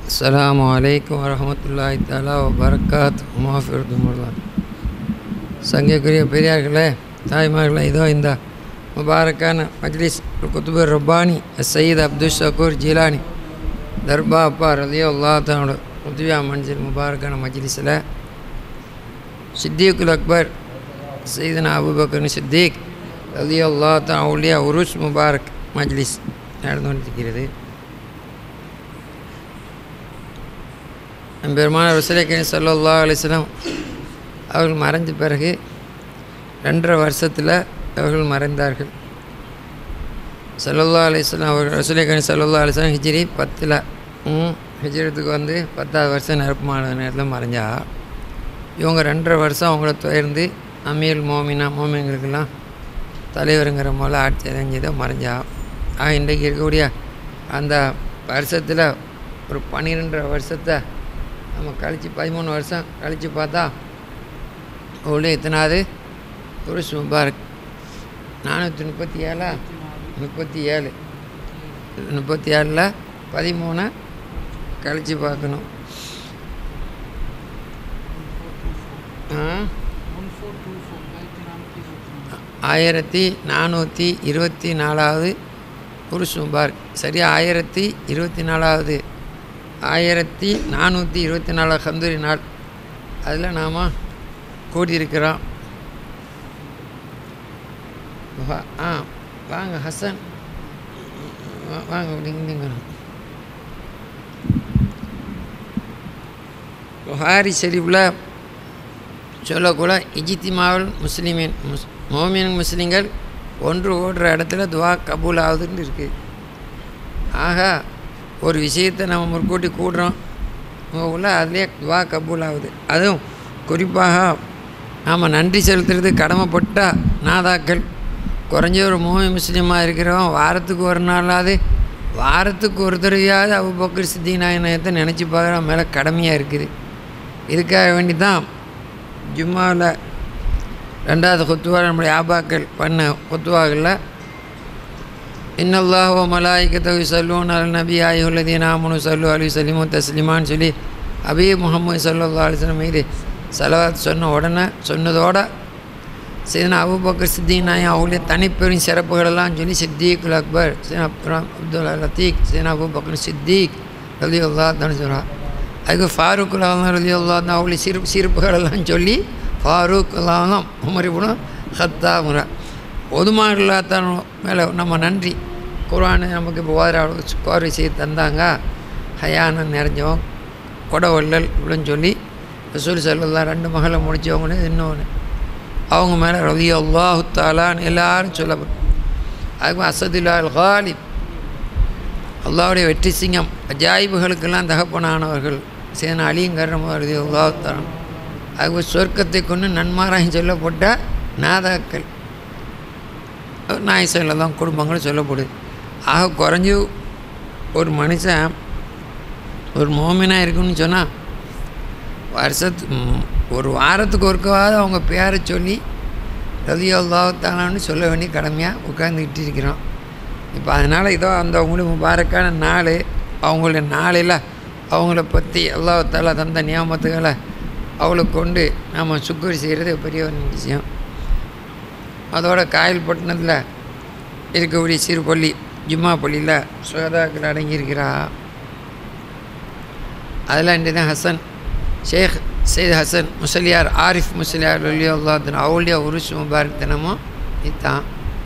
السلام عليكم ورحمة الله تعالى وبركاته மாஃபிர்து முல்லா சங்கைக்குரிய பெரியார்களே தாய்மார்களே இதோ இந்த முபாரக்கான மஜ்லிஸ் குத்துபர் ரப்பானி சயீத் அப்துல் ஷக்கூர் ஜிலானி தர்பா அப்பா ரலியோ அல்லாத்தனோட உத்வியா மன்சில் முபாரக்கான மஜ்லிஸில் சித்திகுல் அக்பர் சைதனா அபுபக்கர் சித்திக் ரலியோ அல்லாத்தான் அவுலியா உருஷ் முபாரக் மஜ்லிஸ் நடந்து கொண்டிருக்கிறது பெருமான ரசூலேக்கணி சல்லா அலிஸ்லாம் அவர்கள் மறைஞ்ச பிறகு ரெண்டரை வருஷத்தில் அவர்கள் மறைந்தார்கள் சல்லல்லா அலிஸ்லாம் அவர்கள் ரசூலேக்கணி சல்லா அலிஸ்லாம் ஹிஜ்ரி பத்தில் ஹிஜ்ரத்துக்கு வந்து பத்தாவது வருஷம் நிரப்பமான நேரத்தில் மறைஞ்சா இவங்க ரெண்டரை வருஷம் அவங்கள துயர்ந்து அமீர் மோமினா மோமின்களுக்கெல்லாம் தலைவருங்கிற போல் ஆட்சி அறிஞ்சதை மறைஞ்சா ஆக இன்றைக்கு இருக்கக்கூடிய அந்த வருஷத்தில் ஒரு பன்னிரெண்டரை வருஷத்தை நம்ம கழித்து பதிமூணு வருஷம் கழித்து பார்த்தா அவ்வளோ எத்தனாவது புருஷ் முபாரக் நானூற்றி முப்பத்தி ஏழா முப்பத்தி ஏழு முப்பத்தி ஏழில் பதிமூணை கழித்து பார்க்கணும் ஆயிரத்தி நானூற்றி இருபத்தி நாலாவது புருஷ் முபாரக் சரியா ஆயிரத்தி இருபத்தி நாலாவது ஆயிரத்தி நானூற்றி இருபத்தி நாலு கந்தூரி நாள் அதில் நாம் கூடியிருக்கிறோம் வா ஆ வாங்க ஹசன் வாங்க அப்படிங்க புகாரி ஷெரீஃபில் சொல்லக்கூட இஜித்திமாவல் முஸ்லீமின் முஸ் மோமின் முஸ்லீம்கள் ஒன்று ஓடுற இடத்துல துவா கபூல் ஆகுதுன்னு இருக்குது ஆக ஒரு விஷயத்தை நம்ம முற்கூட்டி கூடுறோம் உள்ள அதுலேயே துவா கபூல் ஆகுது அதுவும் குறிப்பாக நாம் நன்றி செலுத்துறது கடமைப்பட்ட நாதாக்கள் குறைஞ்ச ஒரு மூவி முஸ்லீமாக இருக்கிறவன் வாரத்துக்கு ஒரு நாளாவது வாரத்துக்கு ஒரு தடவையாவது அபு பக்கர் சித்தி நாயனத்தை நினச்சி பார்க்குற மேலே கடமையாக இருக்குது இதுக்காக வேண்டி தான் ஜும்மாவில் ரெண்டாவது கொத்துவா நம்முடைய ஆபாக்கள் பண்ண கொத்துவாகளில் இன்னல்லாஹ் மலாய்க்கத்தகு சல்லூன் அல் நபி ஆயுல்லதீன் ஆமனு சல்லு அலி சலிமு தஸ்லிமான்னு சொல்லி அபி முகமது சல்லா அலிஸ்லம் மீது செலவாத் சொன்ன உடனே சொன்னதோட சீனா அபுபக்கர் சித்திக் நாயம் அவங்களுடைய தனிப்பெரும் சிறப்புகளெல்லாம் சொல்லி சித்திகுல் அக்பர் சீனா அப்புறம் அப்துல் லத்தீக் சீனா அபுபக்கர் சித்திக் ரலி அல்லா தான் சொல்கிறா அதுக்கு ஃபாரூக் அல்லாம் ரலி அல்லா தான் அவங்களுடைய சிறப்பு சிறப்புகளெல்லாம் சொல்லி ஃபாரூக் அல்லாம் உமரிபுடம் ஹத்தா முறை பொதுமானத்தான் மேலே நம்ம நன்றி குரானு நமக்கு இப்போ ஓதுற கோரை செய்து தந்தாங்க ஹயானம் நிறைஞ்சவன் கொடவல்லல் இப்படின்னு சொல்லி ரசூல் செல்லலாம் ரெண்டு மகளை முடித்தவங்கன்னு இன்னொன்று அவங்க மேலே ரவி அல்லாஹு தாலான்னு எல்லாரும் சொல்லப்படும் அதுக்கு அசதுல்லா அல் ஹாலிப் அல்லாவுடைய வெற்றி சிங்கம் அஜாயிபுகளுக்கெல்லாம் தகப்பனானவர்கள் சேன அலிங்கர் ரவி அல்லாஹு தாலான் அதுக்கு சொர்க்கத்தை கொண்டு நன்மாராயம் சொல்லப்பட்ட நாதாக்கள் நாயசனில் தான் குடும்பங்களும் சொல்லப்படுது ஆக குறைஞ்சி ஒரு மனுஷன் ஒரு மோமினாக இருக்குன்னு சொன்னால் வருஷத்து ஒரு வாரத்துக்கு ஒருக்கவாவது அவங்க பேரை சொல்லி ரதியோல்லாத்தானு சொல்ல வேண்டிய கடமையாக உட்காந்துக்கிட்டு இருக்கிறோம் இப்போ அதனால் இதோ அந்த அவங்களுக்கு முபாரக்கான நாள் அவங்களுடைய நாளில் அவங்கள பற்றி எல்லாத்தால தந்த நியமத்துகளை அவளை கொண்டு நம்ம சுக்குரி செய்கிறது பெரிய ஒரு விஷயம் அதோட காயல்பட்டினத்தில் இருக்கக்கூடிய சிறு பள்ளி ஜும்மா பள்ளியில் சுகதாக்கள் அடங்கியிருக்கிறா அதில் இன்றைய தான் ஹசன் ஷேக் சைத் ஹசன் முசலியார் ஆரிஃப் முசலியார் ஒல்லியோல்லாத்தின் அவுலியா உருஷ் முபாரக் தினமும் இதுதான்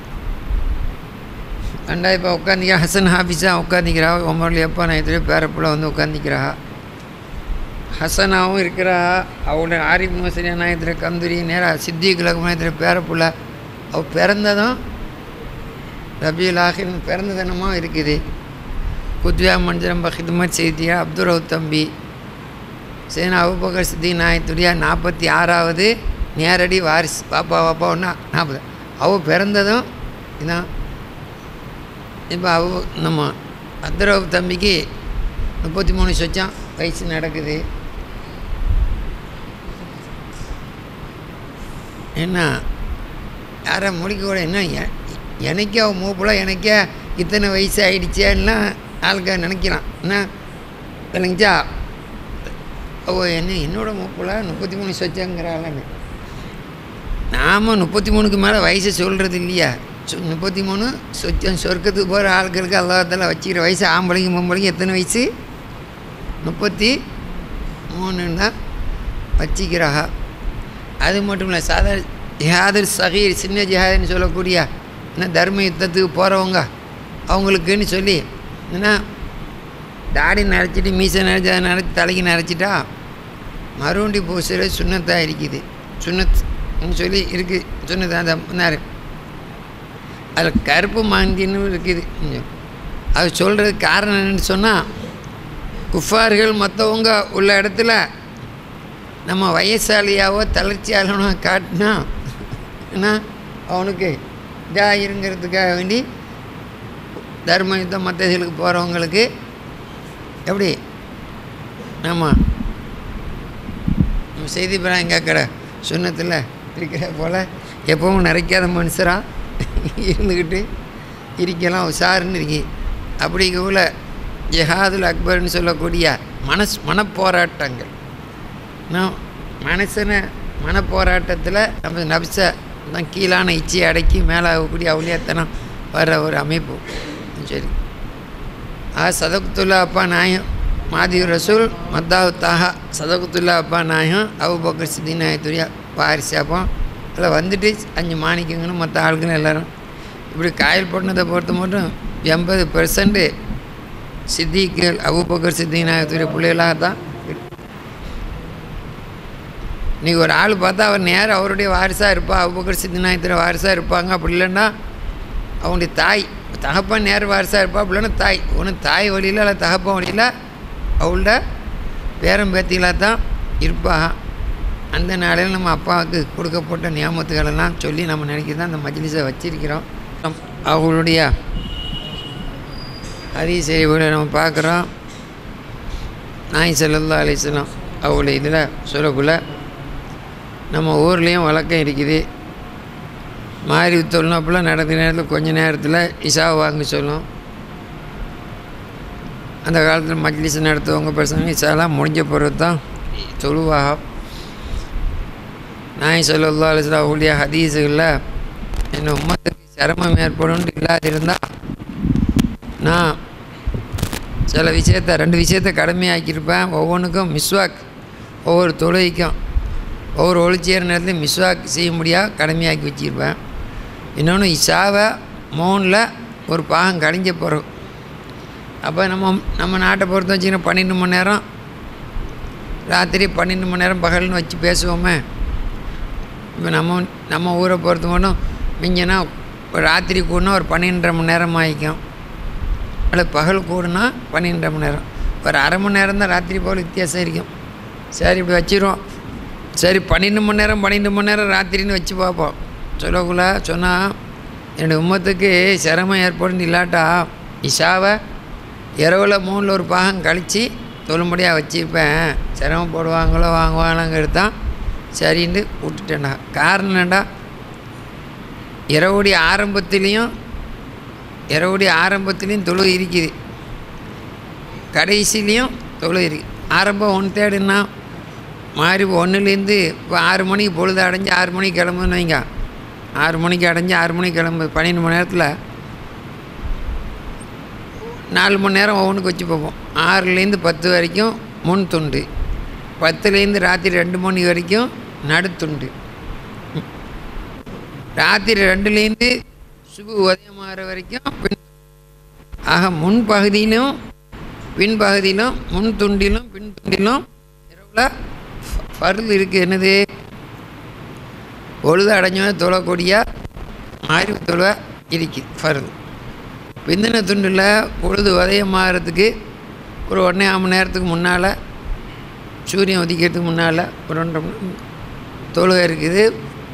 ரெண்டா இப்போ உட்காந்திக்கிறா ஹசன் ஹாஃபிஸாக உட்காந்திக்கிறா ஒமர்லி அப்பா நான் எதிரே பேரப்பில் வந்து உட்காந்திக்கிறா ஹசனாகவும் இருக்கிறா அவளை ஆரிஃப் முசலியா நான் எதிர கந்தூரி நேராக சித்திகுலகமாக எதிர பேரப்புள்ள அவள் பிறந்ததும் ரபியுல் ஆஹிர் பிறந்த தினமும் இருக்குது குத்வியா மஞ்சரம் பஹிதுமத் செய்தியா அப்துல் ரவு தம்பி சேனா அபுபக்கர் சித்தி நாயத்துடைய நாற்பத்தி ஆறாவது நேரடி வாரிசு பாப்பா பாப்பா ஒன்றா நாற்பது அவள் பிறந்ததும் இதான் இப்போ அவ நம்ம அப்துல் தம்பிக்கு முப்பத்தி மூணு சொச்சம் வயசு நடக்குது என்ன யாரை முடிக்க கூட என்ன எனக்கே அவன் மூப்பில் எனக்கே இத்தனை வயசு ஆகிடுச்சேன்னா ஆளுக்க நினைக்கிறான் என்ன விளங்கிச்சா ஓ என்ன என்னோட மூப்பில் முப்பத்தி மூணு சொச்சங்கிறாளன்னு நாம் முப்பத்தி மூணுக்கு மேலே வயசை சொல்கிறது இல்லையா சொ- முப்பத்தி மூணு சொச்சம் சொர்க்கத்துக்கு போகிற ஆட்களுக்கு அல்லாஹால வச்சுக்கிற வயசு ஆம்பளைங்க பொம்பளைங்க எத்தனை வயசு முப்பத்தி மூணுன்னு தான் வச்சிக்கிறாக அது மட்டும் இல்லை சாதாரண ஜிஹாதர் சகீர் சின்ன ஜிஹாதுன்னு சொல்லக்கூடிய என்ன தர்ம யுத்தத்துக்கு போகிறவங்க அவங்களுக்குன்னு சொல்லி என்ன தாடி நரைச்சிட்டு மீசை நரைச்சி அதை நரைச்சி தலைக்கு நரைச்சிட்டா மறுவண்டி பூசுகிற சுண்ணத்தாக இருக்குது சுண்ணத்னு சொல்லி இருக்குது சுண்ணத்தான் அந்த முன்னாரு அதில் கருப்பு மாந்தின்னு இருக்குது கொஞ்சம் அது சொல்கிறதுக்கு காரணம் என்னன்னு சொன்னால் குஃபார்கள் மற்றவங்க உள்ள இடத்துல நம்ம வயசாலியாவோ தளர்ச்சியாளனோ காட்டினா என்ன அவனுக்கு இதாக இருங்கிறதுக்காக வேண்டி தர்ம யுத்தம் மற்ற இதுகளுக்கு போகிறவங்களுக்கு எப்படி நம்ம நம்ம செய்தி பிராயம் கேட்குற சுண்ணத்தில் இருக்கிற போல் எப்பவும் நிறைக்காத மனுஷராக இருந்துக்கிட்டு இருக்கலாம் உஷாருன்னு இருக்கி அப்படிங்கக்குள்ள ஜிஹாதுல் அக்பர்னு சொல்லக்கூடிய மனஸ் மனப்போராட்டங்கள் நான் மனுஷனை மனப்போராட்டத்தில் நம்ம நபிசை தான் கீழான இச்சையை அடக்கி மேலே ஆகக்கூடிய அவளியாத்தனம் வர்ற ஒரு அமைப்பு சரி ஆ சதகுத்துல்லா அப்பா நாயம் மாதி ரசூல் மத்தாவு தாஹா சதகுத்துல்லா அப்பா நாயம் அவு பக்கர் சித்தி நாயத்துரியா பாரிசாப்போம் அதில் வந்துட்டு அஞ்சு மாணிக்கங்களும் மற்ற ஆளுங்களும் எல்லாரும் இப்படி காயல் போட்டதை பொறுத்த மட்டும் எண்பது பெர்சன்ட்டு சித்திகள் அபு பக்கர் சித்தி நாயத்துடைய பிள்ளைகளாக தான் இருக்கு. இன்றைக்கி ஒரு ஆள் பார்த்தா அவர் நேரம் அவருடைய வாரிசாக இருப்பா அபுபக்கர் சித்திநாயத்தில் வாரிசாக இருப்பாங்க அப்படி இல்லைன்னா அவனுடைய தாய் தகப்பன் நேர் வாரிசாக இருப்பா அப்படி இல்லைன்னா தாய் ஒன்று தாய் வழியில் இல்லை தகப்பன் வழியில் அவள்ட பேரம் பேத்திகளாக தான் இருப்பா அந்த நாளையில் நம்ம அப்பாவுக்கு கொடுக்கப்பட்ட நியமத்துகளெல்லாம் சொல்லி நம்ம நினைக்க தான் அந்த மஜ்லிஸை வச்சிருக்கிறோம் அவங்களுடைய ஹரிசெய்வுகளை நம்ம பார்க்குறோம் நாய் செல்லல்லா அலிஸ்லாம் அவங்களுடைய இதில் சொல்லக்குள்ள நம்ம ஊர்லேயும் வழக்கம் இருக்குது மாறி தொழில்நுட்பம் நடந்த நேரத்தில் கொஞ்ச நேரத்தில் இஷா வாங்க சொல்லும் அந்த காலத்தில் மஜ்லிஸ் நடத்துவவங்க பசங்க இஷாலாம் முடிஞ்ச பிறகு தான் தொழுவாக நாய் சொல்லல்லா அலிஸ்லாம் அவங்களுடைய ஹதீஸுகளில் என்ன உம்மத்துக்கு சிரமம் ஏற்படும் இல்லாதிருந்தால் நான் சில விஷயத்த ரெண்டு விஷயத்த கடமையாக்கியிருப்பேன் ஒவ்வொன்றுக்கும் மிஸ்வாக் ஒவ்வொரு தொழுகைக்கும் ஒவ்வொரு ஒளிச்சேர நேரத்துலையும் மிஸ்வாக் செய்ய முடியாது கடமையாக்கி வச்சுருப்பேன் இன்னொன்று இஷாவை மௌனில் ஒரு பாகம் கழிஞ்ச பிறகு அப்போ நம்ம நம்ம நாட்டை பொறுத்த வச்சுக்கினா பன்னெண்டு மணி நேரம் ராத்திரி பன்னெண்டு மணி நேரம் பகல்னு வச்சு பேசுவோமே இப்போ நம்ம நம்ம ஊரை பொறுத்த மட்டும் மிஞ்சினா ஒரு ராத்திரி கூடனா ஒரு பன்னெண்டரை மணி நேரம் ஆகிக்கும் அல்லது பகல் கூடுனா பன்னெண்டரை மணி நேரம் ஒரு அரை மணி நேரம் தான் ராத்திரி போல் வித்தியாசம் இருக்கும் சரி இப்படி வச்சிருவோம் சரி பன்னெண்டு மணி நேரம் பன்னெண்டு மணி நேரம் ராத்திரின்னு வச்சு பார்ப்போம் சொல்லக்குள்ள சொன்னால் என்னுடைய உம்மத்துக்கு சிரமம் ஏற்படும் இல்லாட்டா இஷாவை இரவில் மூணில் ஒரு பாகம் கழித்து தொழும்படியாக வச்சுருப்பேன் சிரமம் போடுவாங்களோ வாங்குவாங்களோங்கிறது தான் சரின்ட்டு விட்டுட்டேன்டா காரணம் என்னடா இரவுடைய ஆரம்பத்துலேயும் இரவுடைய ஆரம்பத்துலேயும் தொழு இருக்குது கடைசிலையும் தொழு இருக்குது ஆரம்பம் ஒன் தேர்டுன்னா மாறி ஒன்றுலேருந்து இப்போ ஆறு மணிக்கு பொழுது அடைஞ்சு ஆறு மணிக்கு கிளம்புன்னு வைங்க ஆறு மணிக்கு அடைஞ்சு ஆறு மணிக்கு கிளம்பு பன்னெண்டு மணி நேரத்தில் நாலு மணி நேரம் ஒவ்வொன்றுக்கு வச்சு பார்ப்போம் ஆறுலேருந்து பத்து வரைக்கும் முன் துண்டு பத்துலேருந்து ராத்திரி ரெண்டு மணி வரைக்கும் நடுத்துண்டு ராத்திரி ரெண்டுலேருந்து சுபு உதயமாகிற வரைக்கும் பின் ஆக முன் பகுதியிலும் பின் பகுதியிலும் முன் துண்டிலும் பின் துண்டிலும் இரவில் ஃபருள் இருக்குது என்னது பொழுது அடைஞ்சவன் தொழக்கூடிய மாறி தொழ இருக்குது ஃபருள் பிந்தின துண்டில் பொழுது உதயமாகறதுக்கு ஒரு ஒன்றே மணி நேரத்துக்கு முன்னால் சூரியன் உதிக்கிறதுக்கு முன்னால் ஒரு ஒன்றரை மணி நேரம் தொழுகை இருக்குது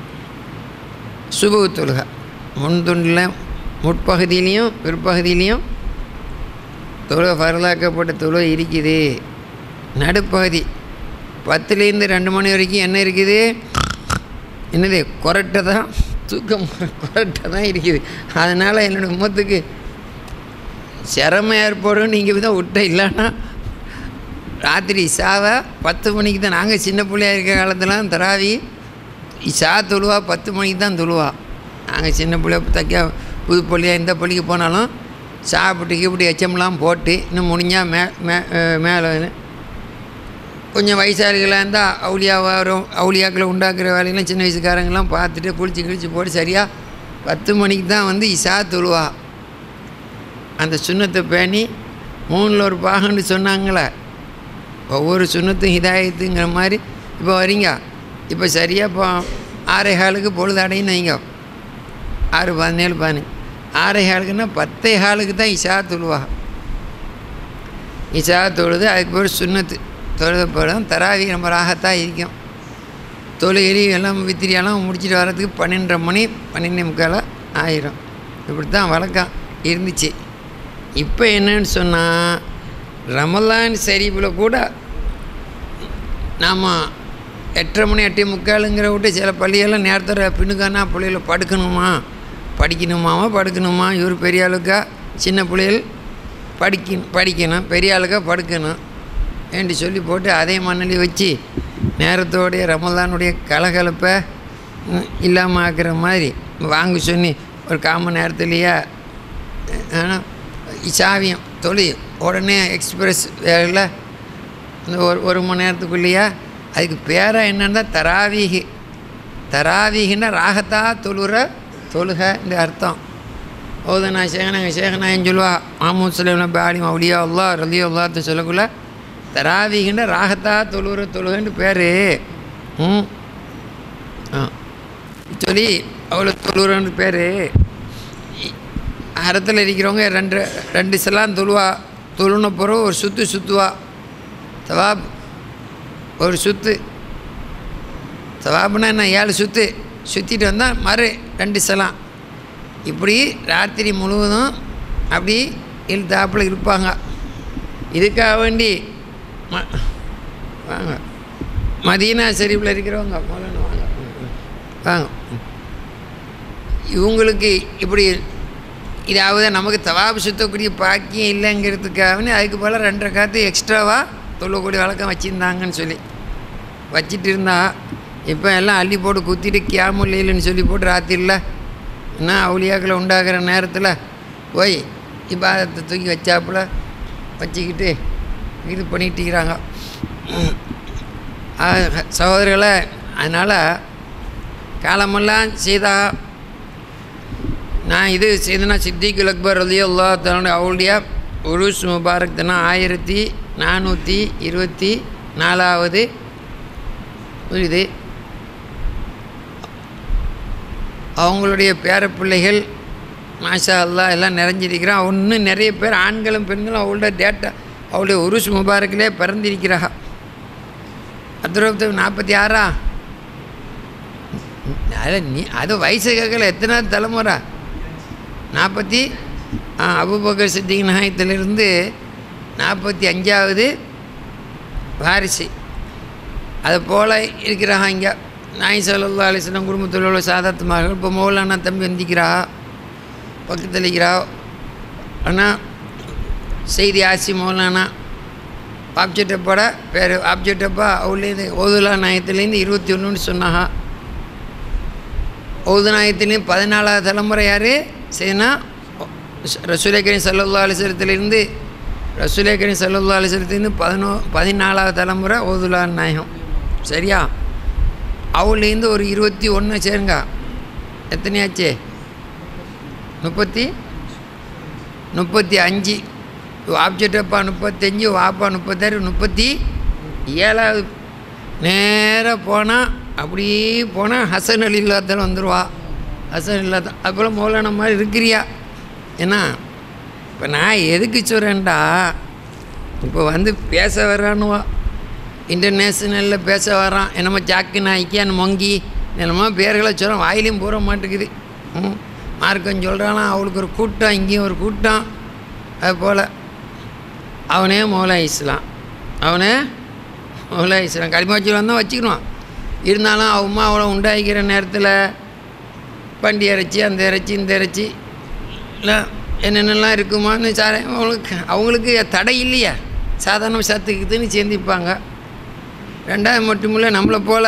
சுபு தொழுகை முன் துண்டில் முற்பகுதியிலையும் பிற்பகுதியிலையும் தொழுகை பரலாக்கப்பட்ட தொழுகை இருக்குது நடுப்பகுதி பத்துலேருந்து ரெண்டு மணி வரைக்கும் என்ன இருக்குது என்னது கொரட்டை தான் தூக்கம் கொரட்டை தான் இருக்குது அதனால் என்னோடய முகத்துக்கு சிரமம் ஏற்படும் நீங்கள் தான் விட்ட இல்லைன்னா ராத்திரி இசாவை பத்து மணிக்கு தான் நாங்கள் சின்ன பிள்ளையா இருக்கிற காலத்தில் தராவி இசா தொழுவா பத்து மணிக்கு தான் தொழுவா நாங்கள் சின்ன பிள்ளைய தைக்க புது பள்ளியா இந்த பள்ளிக்கு போனாலும் சாப்பிட்டு இப்படி எச்சம்லாம் போட்டு இன்னும் முடிஞ்சால் மே மே அஹ் மேலே வந்து கொஞ்சம் வயசாளிகளாக இருந்தால் அவுளியாவாக வரும் அவுளியாக்களை உண்டாக்குற வேலையெல்லாம் சின்ன வயசுக்காரங்கெல்லாம் பார்த்துட்டு குளிச்சு கிழிச்சு போட்டு சரியாக பத்து மணிக்கு தான் வந்து இசா தொழுவா அந்த சுண்ணத்தை பேணி மூணில் ஒரு பாகம்னு சொன்னாங்களே ஒவ்வொரு சுண்ணத்தும் ஹிதாயத்துங்கிற மாதிரி இப்போ வரீங்க இப்போ சரியாக இப்போ ஆறே காலுக்கு பொழுது அடையும் வைங்க ஆறு பதினேழு பதினஞ்சு ஆறே காலுக்குன்னா பத்தே காலுக்கு தான் இஷா தொழுவா இஷா தொழுது அதுக்கு பிறகு சுண்ணத்து தொழுத பிறகு தராவி நம்ம ராகத்தான் இருக்கும் தொழுகி எல்லாம் வித்திரியெல்லாம் முடிச்சிட்டு வர்றதுக்கு பன்னெண்டரை மணி பன்னெண்டு முக்கால் ஆயிரும் இப்படி தான் வழக்கம் இருந்துச்சு இப்போ என்னன்னு சொன்னால் ரமலான் சரிப்பில் கூட நாம் எட்டரை மணி எட்டே முக்காலுங்கிற விட்டு சில பள்ளியெல்லாம் நேரத்தோட பின்னுக்கானா பிள்ளைகள படுக்கணுமா படிக்கணுமாவா படுக்கணுமா இவர் பெரிய ஆளுக்கா சின்ன பிள்ளைகள் படிக்க படிக்கணும் பெரிய ஆளுக்கா படுக்கணும் என்று சொல்லி போட்டு அதே மண்ணலி வச்சு நேரத்தோடைய ரமலானுடைய கலகலப்பை இல்லாமல் ஆக்குற மாதிரி வாங்க சொல்லி ஒரு காமன் நேரத்துலையா ஆனால் சாவியம் தொழில் உடனே எக்ஸ்பிரஸ் வேலையில் இந்த ஒரு ஒரு மணி நேரத்துக்குள்ளேயா அதுக்கு பேராக என்னன்னா தராவீகி தராவீகின்னா ராகத்தா தொழுற தொழுக இந்த அர்த்தம் ஓதனா சேகனாங்க சேகனாயன்னு சொல்லுவா மாமூத் சலீம் நபி ஆலிம் அவுலியா அல்லா ரலியா அல்லாத்து சொல்லக்குள்ள தராவீகின்ற ராகத்தா தொழுற தொழுகன்னு பேர் ம் ஆ சொல்லி அவ்வளோ தொழுறன்னு பேர் அறத்தில் இருக்கிறவங்க ரெண்டு ரெண்டு செல்லாம் தொழுவா தொழுன பிறகு ஒரு சுற்று சுற்றுவா தவாப் ஒரு சுற்று தவாப்னா என்ன ஏழு சுற்று சுற்றிட்டு வந்தால் மறு ரெண்டு செலாம் இப்படி ராத்திரி முழுவதும் அப்படி இழுத்தாப்பில் இருப்பாங்க இதுக்காக வேண்டி ம வாங்க மதீனா ஷெரீஃபில் இருக்கிறவங்க மௌலானா வாங்க ம், ம். வாங்க ம். இவங்களுக்கு இப்படி இதாவது நமக்கு தவாபு சுத்தக்கூடிய பாக்கியம் இல்லைங்கிறதுக்காகவே அதுக்கு போல் ரெண்டரை காற்று எக்ஸ்ட்ராவாக தொல்லக்கூடிய வழக்கம் வச்சுருந்தாங்கன்னு சொல்லி வச்சிட்டு இருந்தா இப்போ எல்லாம் அள்ளி போட்டு குத்திட்டு கியாமுல்லைன்னு சொல்லி போட்டு ராத்திரியில் என்ன அவுளியாக்களை உண்டாகிற நேரத்தில் போய் இபாதத்தை தூக்கி வச்சாப்புல வச்சுக்கிட்டு இது பண்ணிட்டுக்கிறாங்க சகோதரர்களை அதனால் காலமெல்லாம் செய்தா நான் இது செய்தனா சித்திகுல் அக்பர் அலி அல்லா தன்னுடைய அவளுடைய உருஸ் முபாரக் தினம் ஆயிரத்தி நானூற்றி இருபத்தி நாலாவது இது அவங்களுடைய பேரப்பிள்ளைகள் மாஷா அல்லா எல்லாம் நிறைஞ்சிருக்கிறான் இன்னும் நிறைய பேர் ஆண்களும் பெண்களும் அவளோட டேட்டா அவளுடைய உருஸ் முபாரக்கிலே பிறந்திருக்கிறாங்க அப்துல் நாற்பத்தி ஆறா அதில் நீ அது வயசு கேட்கல எத்தனை தலைமுறை நாற்பத்தி அபுபக்கர் சித்திக் நாயத்திலிருந்து நாற்பத்தி அஞ்சாவது வாரிசு அது போல் இருக்கிறாங்க இங்கே நாய் சல்லா அலிஸ்லாம் குடும்பத்தில் உள்ள சாதாத்து மகள் இப்போ மௌலானா தம்பி வந்திக்கிறா பக்கத்தில் இருக்கிறா ஆனால் செய்தி ஆசி மௌலானா ஆப்ஜெக்டப்போட பேர் ஆப்ஜெக்டப்பா அவள்லேருந்து ஓதுலா நாயத்துலேருந்து இருபத்தி ஒன்றுன்னு சொன்னாங்க ஓது நாயத்துலேயும் பதினாலாவது தலைமுறை யார் சரினா ரசூலேக்கரின் சல்லல்லா அலிசலத்துலேருந்து ரசூலேக்கரின் சல்லல்லா அலிசலத்துலேருந்து பதினோ பதினாலாவது தலைமுறை ஓதுலா நாயகம் சரியா அவள்லேருந்து ஒரு இருபத்தி ஒன்று சேருங்க எத்தனையாச்சு முப்பத்தி முப்பத்தி அஞ்சு ஆப்ஜெக்டப்பா முப்பத்தஞ்சு வாப்பா முப்பத்தாறு முப்பத்தி ஏழாவது நேராக போனால் அப்படியே போனால் ஹசன் அலி இல்லாதான் வந்துடுவா ஹசன் இல்லாத அதுபோல் மௌலான மாதிரி இருக்கிறியா ஏன்னா இப்போ நான் எதுக்கு சொல்கிறேன்டா இப்போ வந்து பேச வர்றானுவா இன்டர்நேஷ்னலில் பேச வரான் என்னமோ ஜாக்கு நாய்க்கான் மொங்கி என்னமோ பேர்களை சொல்கிறான் வாயிலையும் போட மாட்டேங்குது ம் மார்க்கம் சொல்கிறானா அவளுக்கு ஒரு கூட்டம் இங்கேயும் ஒரு கூட்டம் அது போல் அவனே மௌலா இஸ்லாம் அவனே மௌலா இஸ்லாம் களிமாச்சி வந்தால் வச்சுக்கணும் இருந்தாலும் அவமா அவளை உண்டாக்கிற நேரத்தில் பண்டி இறைச்சி அந்த இறைச்சி இந்த இறைச்சி இல்லை என்னென்னலாம் இருக்குமான்னு சார் அவங்களுக்கு அவங்களுக்கு தடை இல்லையா சாதாரண சத்துக்குதுன்னு சேர்ந்திப்பாங்க ரெண்டாவது மட்டுமில்ல நம்மளை போல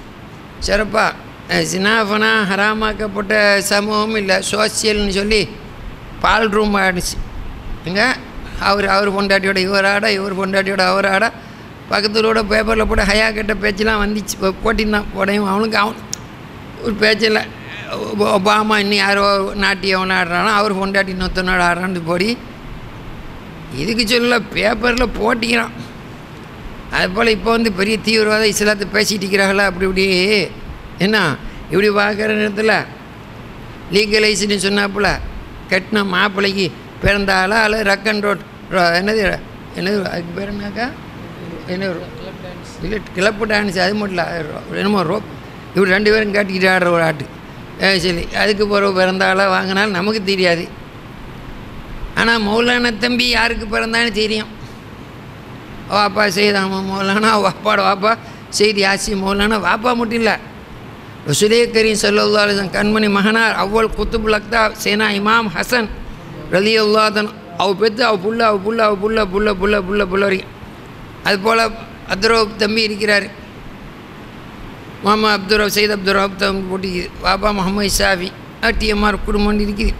சிறப்பாக சினாஃபனா ஹராமாக்கப்பட்ட சமூகம் இல்லை சோசியல்னு சொல்லி பால் ரூம் ஆகிடுச்சு எங்க அவர் அவர் பொண்டாட்டியோட இவர் ஆட இவர் பொண்டாட்டியோட அவர் ஆட பக்கத்துலோட பேப்பரில் போட ஹயா கட்ட பேச்செல்லாம் வந்துச்சு இப்போ போட்டிருந்தான் போடையும் அவனுக்கு அவன் ஒரு பேச்சில் ஒ- ஒபாமா இன்னும் யாரோ நாட்டியம் ஆடுறானோ அவர் பொண்டாட்டி நொத்தனோட ஆடுறான்னு போடி இதுக்கு சொல்ல பேப்பரில் போட்டிக்கிறான் அதுபோல் இப்போ வந்து பெரிய தீவிரவாத இஸ்லாத்தை பேசிட்டு இருக்கிறாங்களா அப்படி இப்படி என்ன இப்படி பார்க்குற நேரத்தில் லீகலைஸ்னு சொன்னாப்புல கட்டின மாப்பிள்ளைக்கு பிறந்தாலா அல்லது ரக்கன் ரோட் ரோ- என்னது என்னது அதுக்கு பேர் என்னக்கா என்ன இல்லை கிளப்பு டான்ஸ் அது மட்டும் இல்லை அது ரோ- என்னமோ ரோப் இப்படி ரெண்டு பேரும் கட்டிக்கிட்டு ஆடுற ஒரு ஆட்டு ஏ சரி அதுக்கு பிறகு பிறந்தாலா வாங்கினாலும் நமக்கு தெரியாது ஆனால் மௌலான தம்பி யாருக்கு பிறந்தான்னு தெரியும் வாப்பா செய்தாமா மௌலானா வாப்பாட வாப்பா செய்தி ஆசி மௌலானா வாப்பா மட்டும் இல்லை ரசுலே கரீம் சல்லா அலிசன் கண்மணி மகனார் அவ்வள் குத்துபுல் அக்தா சேனா இமாம் ஹசன் ரலி அல்லாதன் அவ பெற்று அவ புள்ள அவ புள்ள அவ புள்ள புள்ள புள்ள புள்ள புள்ள வரைக்கும் அதுபோல் அப்துரோ தம்பி இருக்கிறார் மாமா அப்துரோ சைத் அப்துரோ தம்பி போட்டி பாபா முகமது ஷாஃபி டிஎம்ஆர் குடும்பம் இருக்குது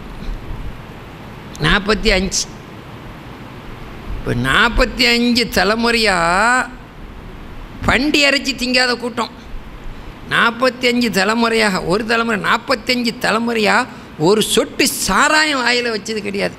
நாற்பத்தி அஞ்சு இப்போ நாற்பத்தி அஞ்சு தலைமுறையாக பண்டி அரைச்சி திங்காத கூட்டம் நாற்பத்தி அஞ்சு தலைமுறையாக ஒரு தலைமுறை நாற்பத்தஞ்சு தலைமுறையாக ஒரு சொட்டு சாராயம் வாயில் வச்சது கிடையாது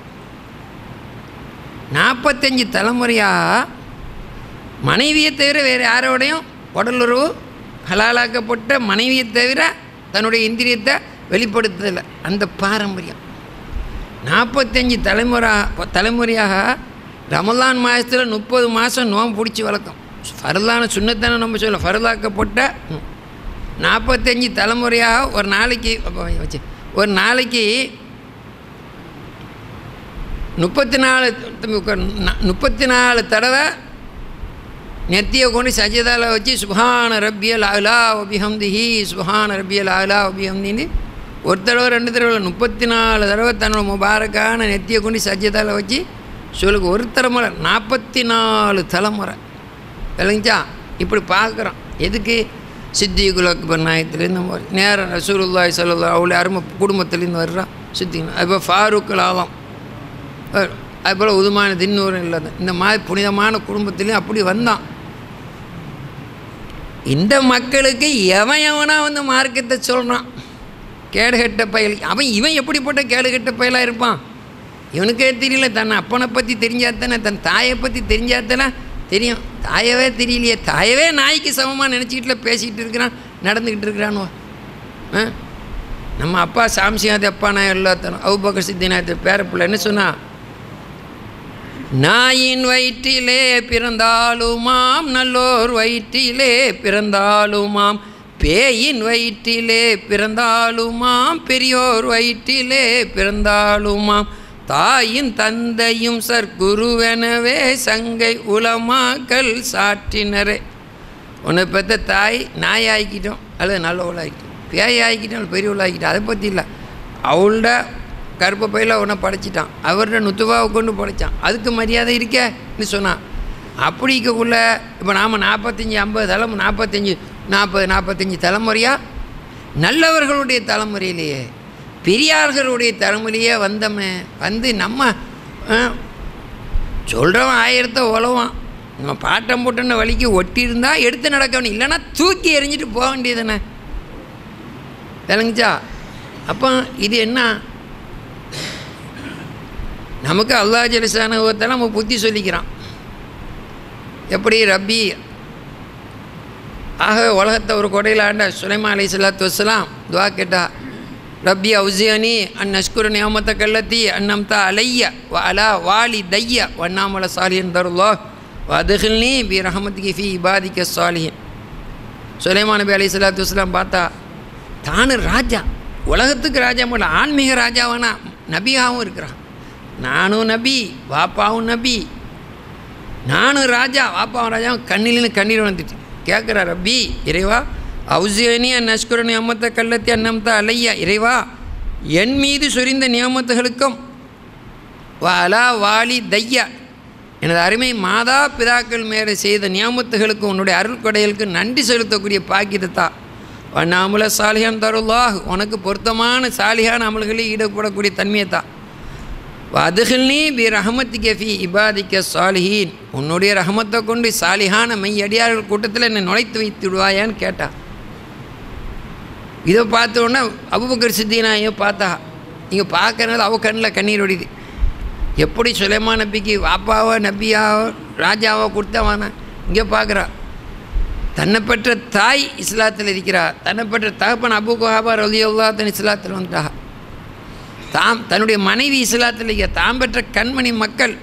நாற்பத்தஞ்சு தலைமுறையாக மனைவியை தவிர வேறு யாரோடையும் உடலுறவு ஹலாலாக்கப்பட்ட மனைவியை தவிர தன்னுடைய இந்திரியத்தை வெளிப்படுத்துதில்லை அந்த பாரம்பரியம் நாற்பத்தஞ்சு தலைமுறை தலைமுறையாக ரமலான் மாதத்தில் முப்பது மாதம் நோம்பு பிடிச்சி வளர்க்கும் ஃபரலான சுண்ணத்தானே நம்ம சொல்ல ஃபரலாக்கப்பட்ட ம். நாற்பத்தஞ்சு தலைமுறையாக ஒரு நாளைக்கு அப்ப வச்சு ஒரு நாளைக்கு முப்பத்தி நாலு முப்பத்தி நாலு தடவை நெத்தியை கொண்டு சஜிதால வச்சு சுபான ரப்பியல் அலா ஒபிஹம்திஹி சுபான ரப்பியல் அலா ஒபிஹம்தின்னு ஒரு தடவை ரெண்டு தடவை இல்ல, முப்பத்தி நாலு தடவை தன்னோட முபாரக்கான நெத்தியை கொண்டு சஜிதால வச்சு சொல்லுங்க ஒரு தலைமுறை நாற்பத்தி நாலு தலைமுறை விளங்கிச்சா இப்படி பார்க்குறோம் எதுக்கு சித்திகுல் அக்பர் நாயத்துலேருந்து நம்ம நேரம் ரசூலுல்லாய் சல்லா அவ்வளோ அருமை குடும்பத்துலேருந்து வர்றான் சித்திகன் அதுபோல் ஃபாரூக் ஆலம் அதுபோல் உதுமான தின்னூரும் இல்லாத இந்த மாதிரி புனிதமான குடும்பத்துலேயும் அப்படி வந்தான் இந்த மக்களுக்கு எவன் எவனா வந்து மார்க்கத்தை சொல்கிறான் கேடுகெட்ட பயல் அவன் இவன் எப்படிப்பட்ட கேடுகெட்ட பயலாக இருப்பான் இவனுக்கே தெரியல தன் அப்பனை பற்றி தெரிஞ்சாத்தானே தன் தாயை பற்றி தெரிஞ்சாத்தானே தெரியும் தாயவே தெரியலையே தாயவே நாய்க்கு சமமாக நினச்சிக்கிட்டுல பேசிக்கிட்டு இருக்கிறான் நடந்துக்கிட்டு இருக்கிறானோ ஆ நம்ம அப்பா சாம்சியாதி அப்பா நான் எல்லாத்தனும் அவுபக்கர் சித்திநாயத்து பேரப்பிள்ளை என்ன சொன்னா நாயின் வயிற்றிலே பிறந்தாலுமாம் நல்லோர் வயிற்றிலே பிறந்தாலுமாம் பேயின் வயிற்றிலே பிறந்தாலுமாம் பெரியோர் வயிற்றிலே பிறந்தாலுமாம் தாயின் தந்தையும் சற்குருவெனவே சங்கை உலமாக்கல் சாற்றினரே உன்னை பெற்ற தாய் நாய் ஆக்கிட்டோம் அல்லது நல்லவளாக்கிட்டோம் பேய் ஆக்கிட்டோம் பெரியவளாக்கிட்டோம் அதை பற்றி இல்லை அவள்ட கருப்பை பையில் உன்னை படைச்சிட்டான் அவர்கிட்ட நுத்துவாவை கொண்டு படைச்சான் அதுக்கு மரியாதை இருக்கேன்னு சொன்னான் அப்படி இருக்கக்குள்ள இப்போ நாம் நாற்பத்தஞ்சி ஐம்பது தலைமு நாற்பத்தஞ்சு நாற்பது நாற்பத்தஞ்சு தலைமுறையாக நல்லவர்களுடைய தலைமுறையிலேயே பெரியார்களுடைய தலைமுறையே வந்தோமே வந்து நம்ம சொல்கிறவன் ஆயிரத்தை உழவான் நம்ம பாட்டம் போட்டுன்னு வலிக்கு ஒட்டியிருந்தா எடுத்து நடக்கணும் இல்லைன்னா தூக்கி எறிஞ்சிட்டு போக வேண்டியதுதானே விளங்குச்சா அப்போ இது என்ன நமக்கு அல்லா ஜலிசானுவத்தில் நம்ம புத்தி சொல்லிக்கிறான் எப்படி ரப்பி ஆக உலகத்தை ஒரு கொடையில் ஆண்ட சுலைமா அலி சலாத்து வசலாம் துவா கேட்டா ரப்பி அவுசியனி அன் நஷ்குர நியமத்த கல்லத்தி அன்னம்தா அலைய வ அலா வாலி தைய வண்ணாமல சாலியன் தருல்லோ வதுகில்னி பி ரஹமத்துக்கு ஃபி இபாதிக்க சாலியன் சுலைமா நபி அலி சலாத்து வஸ்லாம் பார்த்தா தானு ராஜா உலகத்துக்கு ராஜா மட்டும் ஆன்மீக ராஜாவானா நபியாகவும் இருக்கிறான் நானும் நபி வாப்பாவும் நபி நானும் ராஜா வாப்பாவும் ராஜாவும் கண்ணிலிருந்து கண்ணீர் வந்துட்டு கேட்குறா ரப்பி இறைவா அவுசியனி நஷ்குர நியமத்த கள்ளத்தி அன்னம்தா அலையா இறைவா என் மீது சொரிந்த நியமத்துகளுக்கும் வாலா வாலி தையா எனது அருமை மாதா பிதாக்கள் மேலே செய்த நியாமத்துகளுக்கு உன்னுடைய அருள் கொடைகளுக்கு நன்றி செலுத்தக்கூடிய பாக்கியத்தை வண்ணாமுல சாலிகான் தருல்லாஹ் உனக்கு பொருத்தமான சாலிகான் அமல்களில் ஈடுபடக்கூடிய தன்மையை தான் அதுகள்னி பி ரஹமத்திக்க ஃபி இபாதிக்க சாலிஹீன் உன்னுடைய ரஹமத்தை கொண்டு சாலிஹான மெய்யடியார்கள் கூட்டத்தில் என்னை நுழைத்து வைத்து விடுவாயான்னு கேட்டா இதை பார்த்த உடனே அபுபக்கர் சித்தினாயோ பார்த்தா இங்கே பார்க்கறனால அவ கண்ணில் கண்ணீர் ஒடிது எப்படி சுலைமா நபிக்கு வாப்பாவோ நபியாவோ ராஜாவோ கொடுத்தவானா இங்கே பார்க்குறா தன்னை பெற்ற தாய் இஸ்லாத்தில் இருக்கிறா தன்னை பெற்ற தகப்பன் அபு குஹாபா ரலியுல்லா தன் இஸ்லாத்தில் வந்துட்டா தாம் தன்னுடைய மனைவி இஸ்லாத்தில் இருக்க தாம் பெற்ற கண்மணி மக்கள்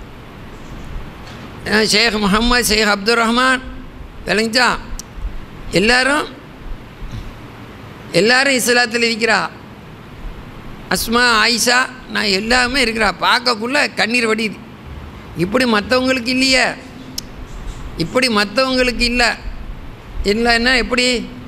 அஹ் ஷேக் முகமது ஷேக் அப்துல் ரஹ்மான் விளங்கிச்சா எல்லாரும் எல்லாரும் இஸ்லாத்தில் இருக்கிறா அஸ்மா ஆயிஷா நான் எல்லாமே இருக்கிறா பார்க்கக்குள்ள கண்ணீர் வடியுது இப்படி மற்றவங்களுக்கு இல்லையே இப்படி மற்றவங்களுக்கு இல்லை இல்லைன்னா எப்படி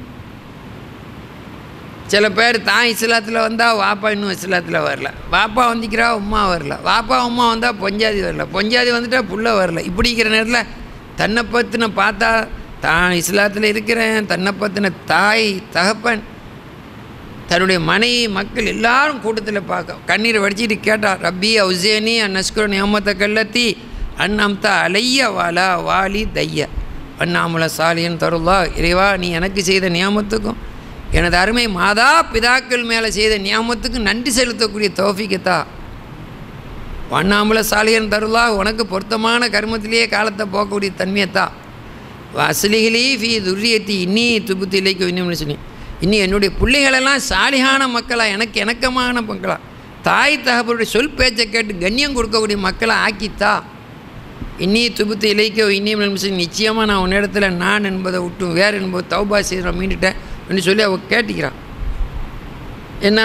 சில பேர் தான் இஸ்லாத்தில் வந்தால் வாப்பா இன்னும் இஸ்லாத்தில் வரல வாப்பா வந்திக்கிறா உமா வரல வாப்பா உமா வந்தால் பொஞ்சாதி வரல பொஞ்சாதி வந்துட்டா புள்ள வரல இப்படிங்கிற நேரத்தில் தன்னை பற்றின பார்த்தா தான் இஸ்லாத்தில் இருக்கிறேன் தன்னை பற்றின தாய் தகப்பன் தன்னுடைய மனைவி மக்கள் எல்லாரும் கூட்டத்தில் பார்க்க கண்ணீரை வடிச்சிட்டு கேட்டா ரப்பி அவுசேனி அந்நஸ்குர நியமத்தை கல்லத்தி அன்னம்தா அலைய வாலா வாலி தைய அண்ணாமுல சாலியன் தருளா இறைவா நீ எனக்கு செய்த நியமத்துக்கும் எனது அருமை மாதா பிதாக்கள் மேலே செய்த நியமத்துக்கும் நன்றி செலுத்தக்கூடிய தோஃபிக்கத்தா வண்ணாமுல சாலியன் தருளா உனக்கு பொருத்தமான கர்மத்திலேயே காலத்தை போக்கக்கூடிய தன்மையத்தா வசலிகளே ஃபி துரியத்தி இன்னி துபுத்தி இலைக்கு இன்னும் சொல்லி இன்னி என்னுடைய பிள்ளைகளெல்லாம் சாலிகான மக்களா எனக்கு இணக்கமான மக்களா தாய் தகப்பனுடைய சொல் பேச்சை கேட்டு கண்ணியம் கொடுக்கக்கூடிய மக்களை ஆக்கித்தா இன்னி துபுத்து இலைக்கோ இன்னியும் சொல்லி நிச்சயமாக நான் உன்னிடத்துல நான் என்பதை விட்டும் வேறு என்பது தௌபா செய்கிற மீண்டுட்டேன் அப்படின்னு சொல்லி அவள் கேட்டுக்கிறான் என்ன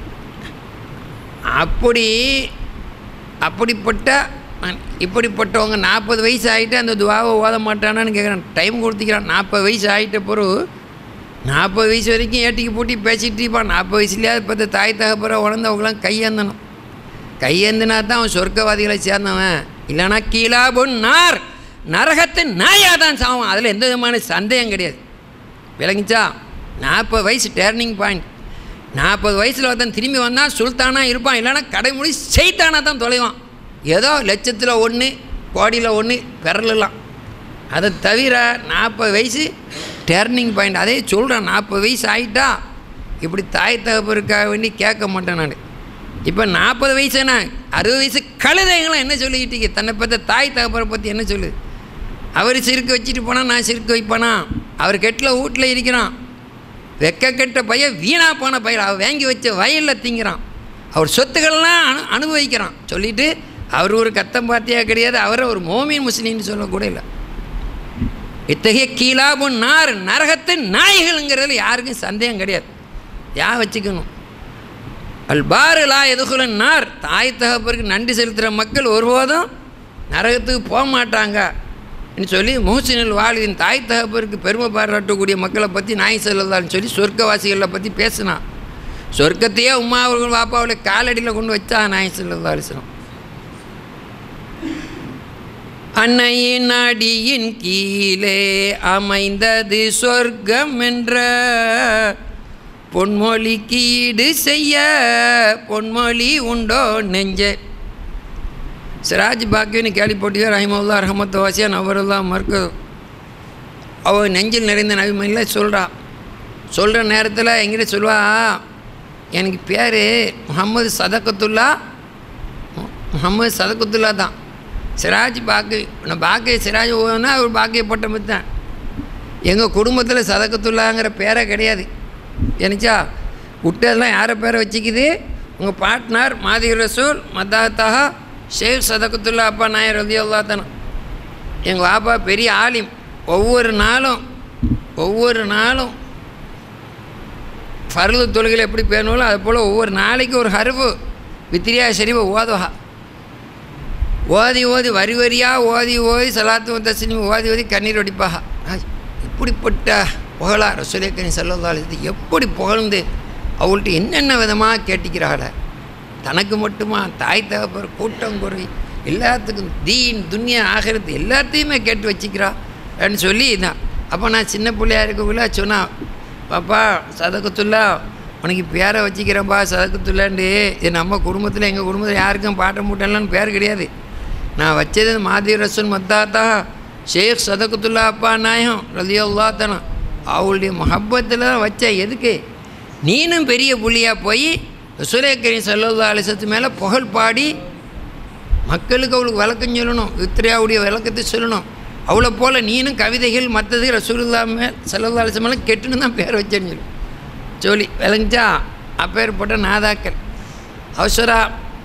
அப்படி அப்படிப்பட்ட இப்படிப்பட்டவங்க நாற்பது வயசு ஆகிட்டு அந்த துவாவை ஓத மாட்டானான்னு கேட்குறான் டைம் கொடுத்துக்கிறான் நாற்பது வயசு ஆகிட்ட பிறகு நாற்பது வயசு வரைக்கும் ஏட்டிக்கு பூட்டி பேசிகிட்டு இருப்பான் நாற்பது வயசுலேயே பார்த்து தாய் தகப்பற உணர்ந்தவங்களாம் கையேந்தணும் கையேந்தினா தான் அவன் சொர்க்கவாதிகளை சேர்ந்தவன் இல்லைனா கீழா பொன்னார் நரகத்து நாயாக தான் சாவான் அதில் எந்த விதமான சந்தேகம் கிடையாது விளங்கிச்சா நாற்பது வயசு டேர்னிங் பாயிண்ட் நாற்பது வயசில் ஒருத்தன் திரும்பி வந்தால் சுல்தானாக இருப்பான் இல்லைனா கடைமுடி செய்தானாக தான் தொலைவான் ஏதோ லட்சத்தில் ஒன்று கோடியில் ஒன்று விரலலாம் அதை தவிர நாற்பது வயசு டேர்னிங் பாயிண்ட் அதே சொல்கிறேன் நாற்பது வயசு ஆகிட்டா இப்படி தாய் தகப்பருக்காக வேண்டி கேட்க மாட்டேன் நான் இப்போ நாற்பது வயசு என்ன அறுபது வயசு கழுதைங்களும் என்ன சொல்லிக்கிட்டீங்க தன்னை பற்ற தாய் தகப்பரை பற்றி என்ன சொல்லுது அவர் சிறுக்கு வச்சுட்டு போனால் நான் சிறுக்கு வைப்பானா அவர் கெட்டில் வீட்டில் இருக்கிறான் வெக்க கெட்ட பையன் வீணாக போன பையன் அவர் வாங்கி வச்ச வயலில் திங்கிறான் அவர் சொத்துக்கள்லாம் அனு அனுபவிக்கிறான் சொல்லிவிட்டு அவர் ஒரு கத்தம் பார்த்தியா கிடையாது அவரை ஒரு மோமின் முஸ்லீம்னு சொல்லக்கூட இல்லை இத்தகைய கீழாபும் நார் நரகத்து நாய்கள்ங்கிறதுல யாருக்கும் சந்தேகம் கிடையாது யா வச்சுக்கணும் அல்பாரு லா எதுகுலன் நார் தாய் தகப்பருக்கு நன்றி செலுத்துகிற மக்கள் ஒருபோதும் நரகத்துக்கு போக மாட்டாங்க சொல்லி முஹசினில் வாலிதின் தாய் தகப்பருக்கு பெருமை பாராட்டக்கூடிய மக்களை பற்றி நாய் செல்லதான்னு சொல்லி சொர்க்கவாசிகளை பற்றி பேசினான் சொர்க்கத்தையே உமா அவர்கள் பாப்பாவில் காலடியில் கொண்டு வச்சா நாய் செல்லதா அலிஸ்லாம் அன்னையின் அடியின் கீழே அமைந்தது சொர்க்கம் என்ற பொன்மொழிக்கு ஈடு செய்ய பொன்மொழி உண்டோ நெஞ்ச சிராஜ் பாக்கியன்னு கேள்விப்பட்டியோ ரஹிமல்லா ரஹமத்து வாசியா நவருல்லா மறுக்க அவள் நெஞ்சில் நிறைந்த நபிமையில் சொல்கிறா சொல்கிற நேரத்தில் எங்கிட்ட சொல்வா எனக்கு பேர் முகமது சதகத்துல்லா முகமது சதகத்துல்லா தான் சிராஜ் பாக்கு நான் பாக்கிய சிராஜ் ஓனா அவர் பாக்கிய பட்டம் தான் எங்கள் குடும்பத்தில் சதகத்துல்லாங்கிற பேரே கிடையாது எனச்சா விட்டதெல்லாம் யாரை பேரை வச்சுக்குது உங்கள் பாட்னார் மாதி ரசூல் மத்தாத்தா ஷேக் சதகத்துல்லா அப்பா நாயர் ரதி அல்லா தானே எங்கள் வாப்பா பெரிய ஆலிம் ஒவ்வொரு நாளும் ஒவ்வொரு நாளும் ஃபர்து தொழுகையில் எப்படி பேணுவோ அது போல் ஒவ்வொரு நாளைக்கு ஒரு ஹருவு வித்திரியா ஷெரீஃபை ஓதுவா ஓதி ஓதி வரி வரியாக ஓதி ஓதி சலாத்து தஸ்லீம் ஓதி ஓதி கண்ணீர் வடிப்பாக இப்படிப்பட்ட புகழா ரசூலேக்கனி செல்லதாலது எப்படி புகழ்ந்து அவள்கிட்ட என்னென்ன விதமாக கேட்டிக்கிறாள தனக்கு மட்டுமா தாய் தகப்பர் கூட்டம் குறை எல்லாத்துக்கும் தீன் துன்யா ஆகிறது எல்லாத்தையுமே கேட்டு வச்சுக்கிறா அப்படின்னு சொல்லி இதான் அப்போ நான் சின்ன பிள்ளையா இருக்கக்குள்ள சொன்னான் பாப்பா சதகத்துல்லா உனக்கு பேரை வச்சுக்கிறேன்ப்பா சதகத்துல்லாண்டு இது நம்ம குடும்பத்தில் எங்கள் குடும்பத்தில் யாருக்கும் பாட்ட மூட்டெல்லாம் பேர் கிடையாது நான் வச்சது மாதி ரசூல் மத்தாத்தா ஷேக் சதகத்துல்லா அப்பா நாயம் ரலியல்லா தனம் அவளுடைய மஹப்பத்தில் வச்சேன் எதுக்கு நீனும் பெரிய புள்ளியாக போய் சுரேக்கரின் சல்லல்லா அலிசத்து மேலே புகழ் பாடி மக்களுக்கு அவளுக்கு விளக்கம் சொல்லணும் வித்ரியாவுடைய விளக்கத்தை சொல்லணும் அவளை போல் நீனும் கவிதைகள் மற்றது ரசூலுல்லா மே சல்லல்லா அலிசம் மேலே கெட்டுன்னு தான் பேர் வச்சேன்னு சொல்லி சொல்லி விளங்கிச்சா அப்பேற்பட்ட நாதாக்கள் அவசரா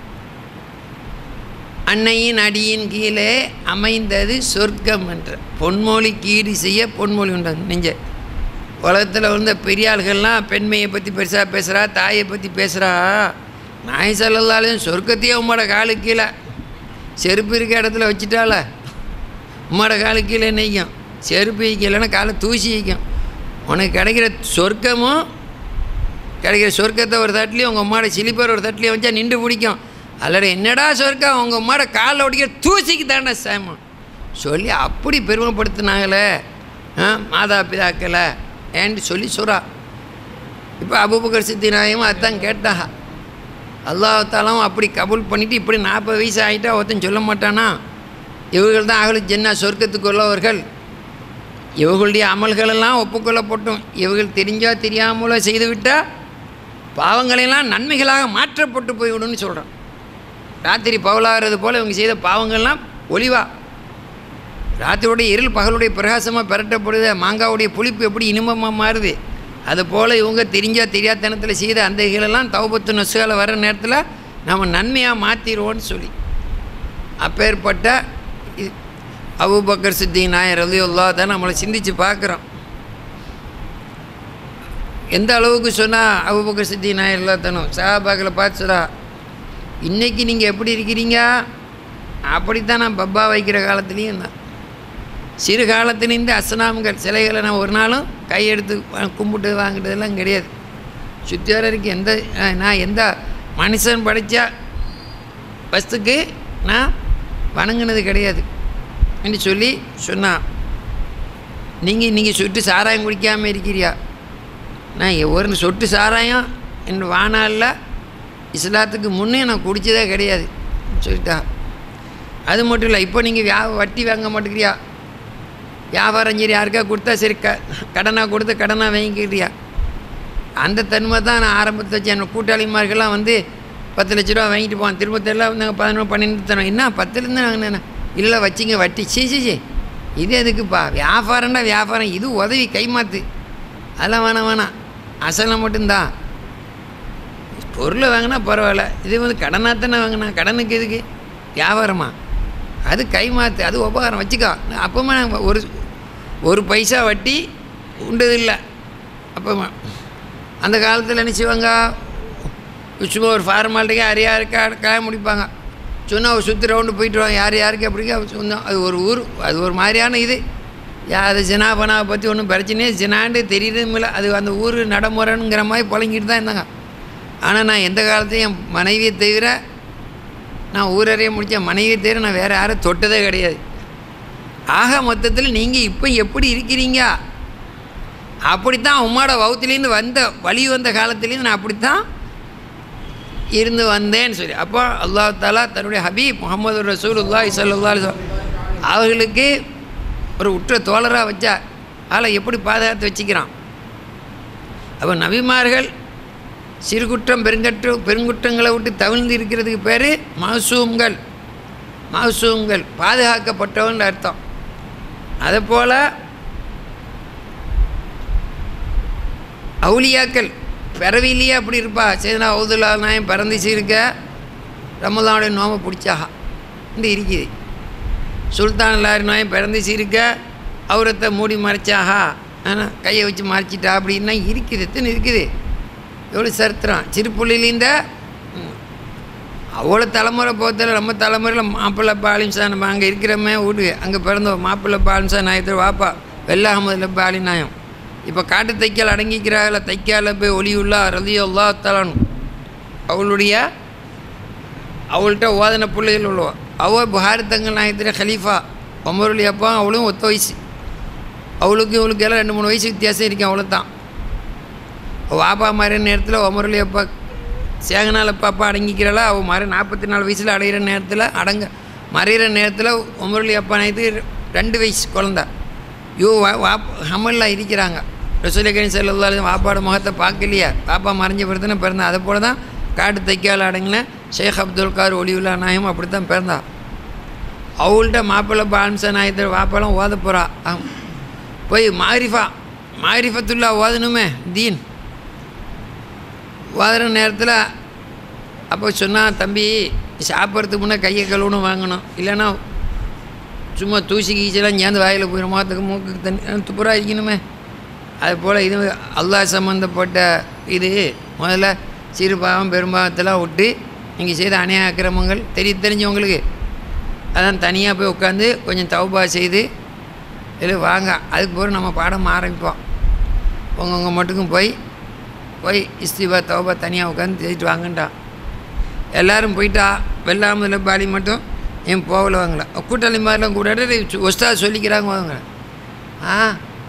அன்னையின் அடியின் கீழே அமைந்தது சொர்க்கம் என்ற பொன்மொழி கீடு செய்ய பொன்மொழி உண்டாங்க நெஞ்ச உலகத்தில் வந்து பெரிய ஆள்கள்லாம் பெண்மையை பற்றி பெருசாக பேசுகிறா தாயை பற்றி பேசுகிறா நாய் சொல்லலாலையும் சொர்க்கத்தையே உம்மோட காலு கீழே செருப்பு இருக்க இடத்துல வச்சுட்டால உம்மோட காலு கீழே நெய்க்கும் செருப்பு வைக்கலைன்னா காலை தூசி வைக்கும் உனக்கு கிடைக்கிற சொர்க்கமும் கிடைக்கிற சொர்க்கத்தை ஒரு தட்டிலையும் உங்கள் அம்மாவோட சிலிப்பர் ஒரு தட்டிலையும் வச்சா நின்று பிடிக்கும் அல்லட என்னடா சொர்க்கம் உங்கள் அம்மாவோட காலில் ஒடிக்கிற தூசிக்கு தாண்டா சேமம் சொல்லி அப்படி பெருமைப்படுத்தினாங்களே ஆ மாதா பிதாக்களை ஏன்ட்டு சொல்லி சொல்கிறா இப்போ அபுபக்கர் சித்தி நாயமும் அதான் கேட்டாக அல்லாஹாலும் அப்படி கபூல் பண்ணிவிட்டு இப்படி நாற்பது வயசு ஆகிட்டா ஒருத்தன் சொல்ல மாட்டானா இவர்கள் தான் அகலு ஜென்னா சொர்க்கத்துக்கு உள்ளவர்கள் இவர்களுடைய அமல்களெல்லாம் ஒப்புக்கொள்ளப்பட்டும் இவர்கள் தெரிஞ்சோ தெரியாமலோ செய்துவிட்டால் பாவங்களெல்லாம் நன்மைகளாக மாற்றப்பட்டு போய்விடும்னு சொல்கிறான் ராத்திரி பகலாகிறது போல் இவங்க செய்த பாவங்கள்லாம் ஒளிவா ராத்திரியுடைய இருள் பகலுடைய பிரகாசமாக பெரட்டப்படுது மாங்காவுடைய புளிப்பு எப்படி இனிமமாக மாறுது அது போல் இவங்க தெரிஞ்சா தெரியாதனத்தில் செய்த அந்த இகளெல்லாம் தவபத்து நசுகால வர நேரத்தில் நம்ம நன்மையாக மாற்றிடுவோன்னு சொல்லி அப்பேற்பட்ட இது அபுபக்கர் சித்தி நாயர் ரலியுல்லா தான் நம்மளை சிந்தித்து பார்க்குறோம் எந்த அளவுக்கு சொன்னால் அபுபக்கர் சித்தி நாயர் எல்லாத்தனும் சஹாபாக்களை பார்த்து சொல்கிறா இன்றைக்கி நீங்கள் எப்படி இருக்கிறீங்க அப்படித்தான் நான் பப்பா வைக்கிற காலத்துலேயும் தான் சிறு காலத்துலேருந்து அசனாம்கள் சிலைகளை நான் ஒரு நாளும் கையெடுத்து வா- கும்பிட்டு வாங்கிட்டதெல்லாம் கிடையாது சுற்றி வர இருக்கு எந்த அஹ், நான் எந்த மனுஷன் படித்தா வஸ்துக்கு நான் வணங்கினது கிடையாது என்று சொல்லி சொன்னான் நீங்கள் நீங்கள் சொட்டு சாராயம் குடிக்காமல் இருக்கிறியா நான் ஒரு சொட்டு சாராயம் என் வானாலில் இஸ்லாத்துக்கு முன்னே நான் குடித்ததே கிடையாது சொல்லிட்டா அது மட்டும் இல்லை இப்போ நீங்கள் வியா வட்டி வாங்க மாட்டேங்கிறியா வியாபாரம் சரி யாருக்கா கொடுத்தா சரி க கடனாக கொடுத்து கடனாக வாங்கிக்கிறியா அந்த தன்மை தான் நான் ஆரம்பத்தில் வச்சு என் கூட்டாளிமார்கள்லாம் வந்து பத்து லட்ச ரூபா வாங்கிட்டு போவான் திரும்ப தெரியல வந்து நாங்கள் பதினொன்று பன்னெண்டு தரோம் என்ன பத்துலேருந்து நாங்கள் இல்லை வச்சிங்க வட்டி சீ சீ சீ இது எதுக்குப்பா வியாபாரம்டா வியாபாரம் இது உதவி கைமாத்து அதெல்லாம் வேணாம் வேணாம் அசலை மட்டும்தான் பொருளை வாங்கினா பரவாயில்ல இது வந்து கடனாக தானே வாங்கினா கடனுக்கு எதுக்கு வியாபாரமா அது கைமாத்து அது உபகாரம் வச்சுக்கோ அப்போமா நாங்கள் ஒரு ஒரு பைசா வட்டி உண்டதில்லை அப்போமா அந்த காலத்தில் என்ன செய்வாங்க சும்மா ஒரு ஃபார்மாலிட்டிக்கு யார் யாருக்கா கல்யாணம் முடிப்பாங்க சொன்னால் ஒரு சுற்றி ரவுண்டு போயிட்டு வாங்க யார் யாருக்கு அப்படிங்க சொந்தம் அது ஒரு ஊர் அது ஒரு மாதிரியான இது யா அது ஜினா பனாவை பற்றி ஒன்றும் பிரச்சனையே ஜினாண்டு தெரியறதும் இல்லை அது அந்த ஊர் நடைமுறைங்கிற மாதிரி புழங்கிட்டு தான் இருந்தாங்க ஆனால் நான் எந்த காலத்தையும் என் மனைவியை தவிர நான் ஊரறைய முடித்த மனைவியை தவிர நான் வேறு யாரும் தொட்டதே கிடையாது ஆக மொத்தத்தில் நீங்கள் இப்போ எப்படி இருக்கிறீங்க அப்படித்தான் உம்மாட வவுத்துலேருந்து வந்த வழி வந்த காலத்துலேருந்து நான் அப்படித்தான் இருந்து வந்தேன்னு சொல்லி அப்போ அல்லாஹ் தாலா தன்னுடைய ஹபீப் முகமது ரசூலுல்லாஹி ஸல்லல்லாஹு அலைஹி வஸல்லம் அவர்களுக்கு ஒரு உற்ற தோழராக வச்சா ஆளை எப்படி பாதுகாத்து வச்சுக்கிறான் அப்போ நபிமார்கள் சிறுகுற்றம் பெருங்கற்று பெருங்குற்றங்களை விட்டு தவிழ்ந்து இருக்கிறதுக்கு பேர் மகசூம்கள் மகசூம்கள் பாதுகாக்கப்பட்டவன் அர்த்தம் அதே போல் அவுலியாக்கள் பிறவிலேயே அப்படி இருப்பா சேதனா ஓதுல்லா நாயம் பிறந்துச்சு இருக்க ரமலானுடைய நோமை பிடிச்சாகா இந்த இருக்குது சுல்தான் எல்லாரும் நாயம் பிறந்துச்சு இருக்க அவரத்தை மூடி மறைச்சாகா ஆனால் கையை வச்சு மறைச்சிட்டா அப்படின்னா இருக்குது எத்தனை இருக்குது எவ்வளோ சரித்திரம் சிறுப்புள்ளிலேருந்த அவ்வளோ தலைமுறை போகிறதில்ல நம்ம தலைமுறையில் மாப்பிள்ளை பாலிம்சா நம்ம அங்கே இருக்கிறோமே வீடு அங்கே பிறந்தோம் மாப்பிள்ளை பாலிம்சா நாயத்தில் வாப்பா வெள்ள அகமதுல பாலி நாயம் இப்போ காட்டு தைக்கால் அடங்கிக்கிறாங்கள தைக்கால போய் ஒளியுள்ளா ரலியுல்லா தலனும் அவளுடைய அவள்கிட்ட ஓதன பிள்ளைகள் உள்ளவா அவ புகாரி தங்கள் நாயத்தில் ஹலீஃபா ஒமருளி அப்பா அவளும் ஒத்த வயசு அவளுக்கும் இவளுக்கு எல்லாம் ரெண்டு மூணு வயசு வித்தியாசம் இருக்கும் அவ்வளோ தான் வாப்பா மாதிரி நேரத்தில் ஒமருளி அப்பா சேகநாள் அப்பா அடங்கிக்கிறாளா அவள் மாதிரி நாற்பத்தி நாலு வயசில் அடையிற நேரத்தில் அடங்க மறையிற நேரத்தில் உமருளி அப்பா நாயத்து ரெண்டு வயசு குழந்த யோ வா வாப் ஹமல்லாம் இருக்கிறாங்க ரசூலிகன் செல்லா வாப்பாட முகத்தை பார்க்கலையா பாப்பா மறைஞ்ச பிறந்தன பிறந்தா அதை போல தான் காட்டு தைக்கால் அடங்கின ஷேக் அப்துல் கார் ஒளிவுல்லா நாயம் அப்படி தான் பிறந்தா அவள்கிட்ட மாப்பிள்ளை பான்சா நாயத்தில் வாப்பாலாம் ஓத போகிறா போய் மாரிஃபா மாரிஃபத்துல்லா ஓதணுமே தீன் ஓதுற நேரத்தில் அப்போ சொன்னால் தம்பி சாப்பிட்றதுக்கு முன்னே கையை கழுவணும் வாங்கணும் இல்லைன்னா சும்மா தூசி கீச்செல்லாம் சேர்ந்து வாயில் போயிடும் முகத்துக்கு மூக்குக்கு தண்ணி துப்புரா இருக்கணுமே அது போல் இது அல்லாஹ் சம்மந்தப்பட்ட இது முதல்ல சிறு பாவம் பெரும்பாவத்தெல்லாம் விட்டு நீங்கள் செய்த அநியாய அக்கிரமங்கள் தெரிய தெரிஞ்சவங்களுக்கு அதான் தனியாக போய் உட்காந்து கொஞ்சம் தௌபா செய்து இல்லை வாங்க அதுக்கு பிறகு நம்ம பாடம் ஆரம்பிப்போம் உங்கள் உங்கள் மட்டுக்கும் போய் போய் இஸ்திபா தௌபா தனியாக உட்காந்து தேடிட்டு வாங்கன்ட்டான் எல்லோரும் போயிட்டா வெள்ளாமதில் பாலி மட்டும் என் போகல வாங்கல கூட்டாளி மாதிரிலாம் கூட ஒஸ்தா சொல்லிக்கிறாங்க வாங்க ஆ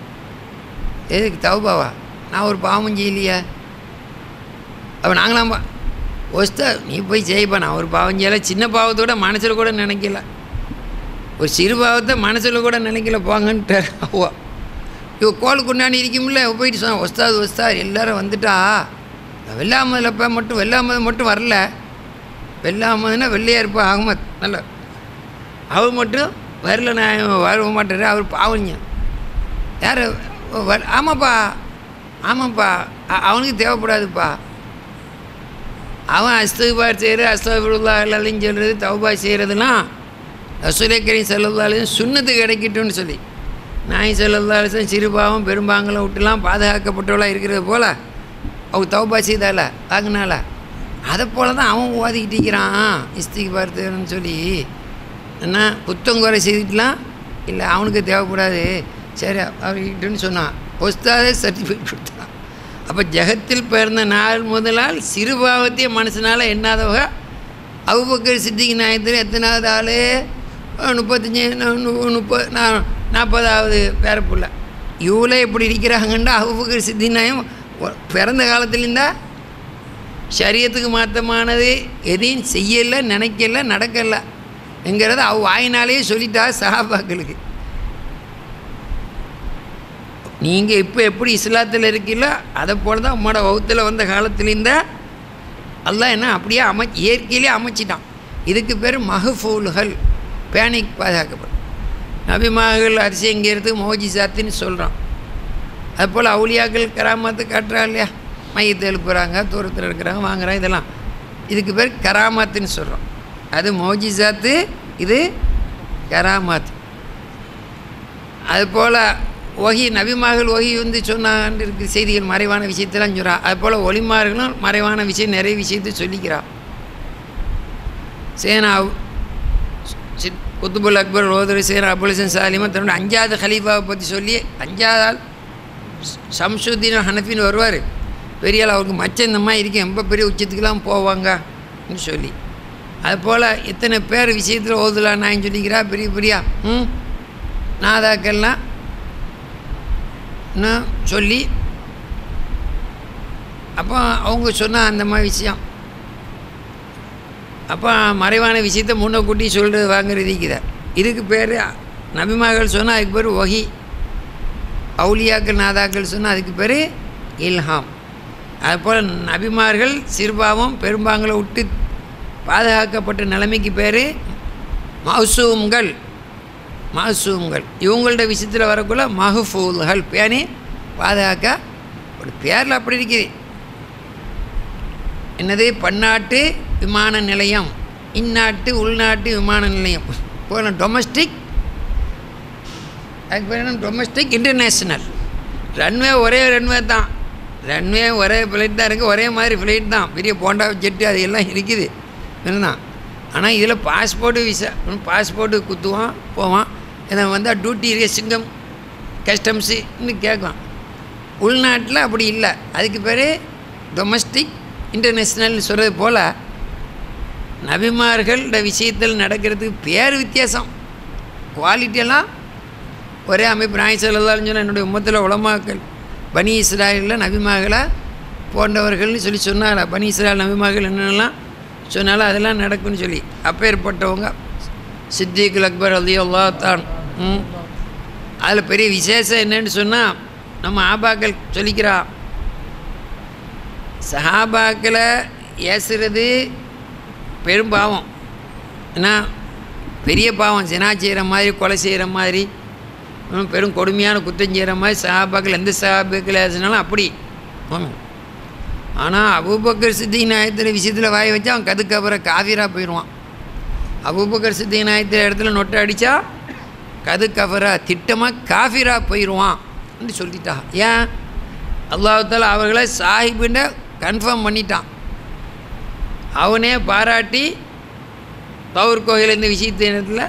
எதுக்கு தௌபாவா நான் ஒரு பாவம் செய்யலையே அப்போ நாங்களாம் பா ஒஸ்தா நீ போய் செய்ப்பா நான் ஒரு பாவம் செய்யலை சின்ன பாவத்தோட மனசில் கூட நினைக்கல ஒரு சிறு பாவத்தை மனசில் கூட நினைக்கல போங்கன்ட்டு அவ்வா இவ கோல் கொண்டாடி இருக்கும்ல போயிட்டு சொன்னான் ஒஸ்தாது ஒஸ்தாது எல்லோரும் வந்துட்டா வெள்ளாமதில் மட்டும் வெள்ளாமது மட்டும் வரல வெள்ளாமதுன்னா வெள்ளையாக இருப்பா அகமத் நல்ல அவர் மட்டும் வரல நான் வர மாட்டேன் அவர் பாவங்க யார் வ ஆமாப்பா ஆமாப்பா அவனுக்கு தேவைப்படாதுப்பா அவன் அஸ்தகுபார் செய்கிற அஸ்தகுல்லா எல்லாத்தையும் சொல்கிறது தௌபா செய்கிறதுலாம் ரசூலை கரீம் செல்லல்லாலும் சுண்ணத்து கிடைக்கட்டும்னு சொல்லி நாய் செல்லல்லாலும் சிறுபாவம் பெரும்பாங்களை விட்டுலாம் பாதுகாக்கப்பட்டவளாக இருக்கிறது போல் அவங்க தௌபா செய்தால வாங்கினால அதை போல தான் அவன் ஓதிக்கிட்டு இருக்கிறான் இஸ்திக்கு பார்த்துன்னு சொல்லி என்ன புத்தங்குறை செய்துக்கலாம் இல்லை அவனுக்கு தேவைப்படாது சரி அவர்கிட்டன்னு சொன்னான் ஒஸ்தாதே சர்டிஃபிகேட் கொடுத்தான் அப்போ ஜெகத்தில் பிறந்த நாள் முதலால் சிறுபாவத்தையே மனசனால் எண்ணாதவங்க அவுபக்கர் சித்திக்கு நாயத்தில் எத்தனாவது ஆள் முப்பத்தஞ்சு முப்பது நான் நாற்பதாவது பேரப்புள்ள இவ்வளோ எப்படி இருக்கிறாங்கண்டா அவுபக்கர் சித்தி நாயம் பிறந்த காலத்துலேருந்தா சரியத்துக்கு மாற்றமானது எதையும் செய்யலை நினைக்கல நடக்கலை என்கிறத அவ வாயினாலேயே சொல்லிட்டா சஹாபாக்களுக்கு நீங்கள் இப்போ எப்படி இஸ்லாத்தில் இருக்கீங்களோ அதை போல தான் உம்மோட வகுத்தில் வந்த காலத்துலேருந்தா எல்லாம் என்ன அப்படியே அமை இயற்கையிலே அமைச்சிட்டான் இதுக்கு பேர் மஹஃபூல்கள் பேனிக் பாதுகாக்கப்படும் நபிமார்கள் அரிசிங்கிறது மோஜி சாத்தின்னு சொல்கிறான் அதுபோல் அவுளியாக்கள் கராமத்து காட்டுறா இல்லையா மையத்தை எழுப்புறாங்க தூரத்தில் இருக்கிறாங்க வாங்குறாங்க இதெல்லாம் இதுக்கு பேர் கராமத்துன்னு சொல்கிறோம் அது மோஜிசாத்து இது கராமாத் அதுபோல் ஒகி நபிமார்கள் ஒகி வந்து சொன்னான்னு இருக்கிற செய்திகள் மறைவான விஷயத்தெல்லாம் சொல்கிறான் அதுபோல் ஒளிமார்களும் மறைவான விஷயம் நிறைய விஷயத்தை சொல்லிக்கிறான் சேனா சித் குத்துபுல் அக்பர் ரோதர் சேனா அபுல்சன் சாலிமா தன்னோட அஞ்சாவது ஹலீஃபாவை பற்றி சொல்லி அஞ்சாவது ஆள் சம்சுத்தீன் ஹனஃபின்னு வருவார் பெரிய ஆள் அவருக்கு மச்சம் இந்த மாதிரி இருக்கும் ரொம்ப பெரிய உச்சத்துக்கெலாம் போவாங்கன்னு சொல்லி அதுபோல் இத்தனை பேர் விஷயத்தில் ஓதுலாம் நான் சொல்லிக்கிறா பெரிய பெரியா ம் நாதாக்கெல்லாம் சொல்லி அப்போ அவங்க சொன்னால் அந்த மாதிரி விஷயம் அப்போ மறைவான விஷயத்த முன்ன கூட்டி சொல்கிறது வாங்குறது இருக்குதா இதுக்கு பேர் நபிமார்கள் சொன்னால் அதுக்கு பேர் ஒகி அவுலியாக்கள் நாதாக்கள் சொன்னால் அதுக்கு பேர் இல்ஹாம் அதுபோல் நபிமார்கள் சிறுபாவம் பெரும்பாங்களை விட்டு பாதுகாக்கப்பட்ட நிலைமைக்கு பேர் மசூம்கள் மசூம்கள் இவங்கள்ட விஷயத்தில் வரக்குள்ள மஹஃபூல்கள் பேணி பாதுகாக்க ஒரு பேரில் அப்படி இருக்குது என்னது பன்னாட்டு விமான நிலையம் இந்நாட்டு உள்நாட்டு விமான நிலையம் போல டொமஸ்டிக் அதுக்கு பேர் என்ன டொமஸ்டிக் இன்டர்நேஷ்னல் ரன்வே ஒரே ரன்வே தான் ரன்வே ஒரே ஃப்ளைட் தான் இருக்குது ஒரே மாதிரி ஃப்ளைட் தான் பெரிய போண்டா ஜெட்டு அது எல்லாம் இருக்குது இதுதான் ஆனால் இதில் பாஸ்போர்ட்டு விசா பாஸ்போர்ட்டு குத்துவான் போவான் இதை வந்தால் டியூட்டி இருக்க சிங்கம் கஸ்டம்ஸுன்னு கேட்கும் உள்நாட்டில் அப்படி இல்லை அதுக்கு பேர் டொமஸ்டிக் இன்டர்நேஷ்னல் சொல்கிறது போல் நபிமார்களோட விஷயத்தில் நடக்கிறதுக்கு பேர் வித்தியாசம் குவாலிட்டியெல்லாம் ஒரே அமைப்பு நாய் சொல்லலாம்னு சொன்னால் என்னுடைய உம்மத்தில் உலமாக்கள் பனி இஸ்ராயலில் நபிமார்களை போன்றவர்கள்னு சொல்லி சொன்னாங்க பனி இஸ்ராயல் நபிமார்கள் என்னென்னலாம் சொன்னாலும் அதெல்லாம் நடக்கும்னு சொல்லி அப்பேற்பட்டவங்க சித்திகுல் அக்பர் அலி அல்லா தான் ம் அதில் பெரிய விசேஷம் என்னன்னு சொன்னால் நம்ம ஆபாக்கள் சொல்லிக்கிறா சஹாபாக்களை ஏசுறது பெரும் பாவம் ஏன்னா பெரிய பாவம் ஜனா செய்கிற மாதிரி கொலை செய்கிற மாதிரி இன்னும் பெரும் கொடுமையான குற்றம் செய்கிற மாதிரி சஹாபாக்கள் எந்த சஹாபாக்கள் ஏசுனாலும் அப்படி ஆமாம் ஆனால் அபூபக்கர் சித்தி நாயத்தில் விஷயத்தில் வாய் வச்சா அவன் கதுக்கு அப்புறம் காஃபிராக போயிடுவான் அபூபக்கர் சித்தி நாயத்தில் இடத்துல நொட்டை அடித்தா கது கஃபரா திட்டமாக காஃபிரா போயிடுவான் என்று சொல்லிட்டா ஏன் அல்லாஹால அவர்களை சாஹிபுன்னு கன்ஃபார்ம் பண்ணிட்டான் அவனே பாராட்டி தவுர் கோயில் இந்த விஷயத்தினத்தில்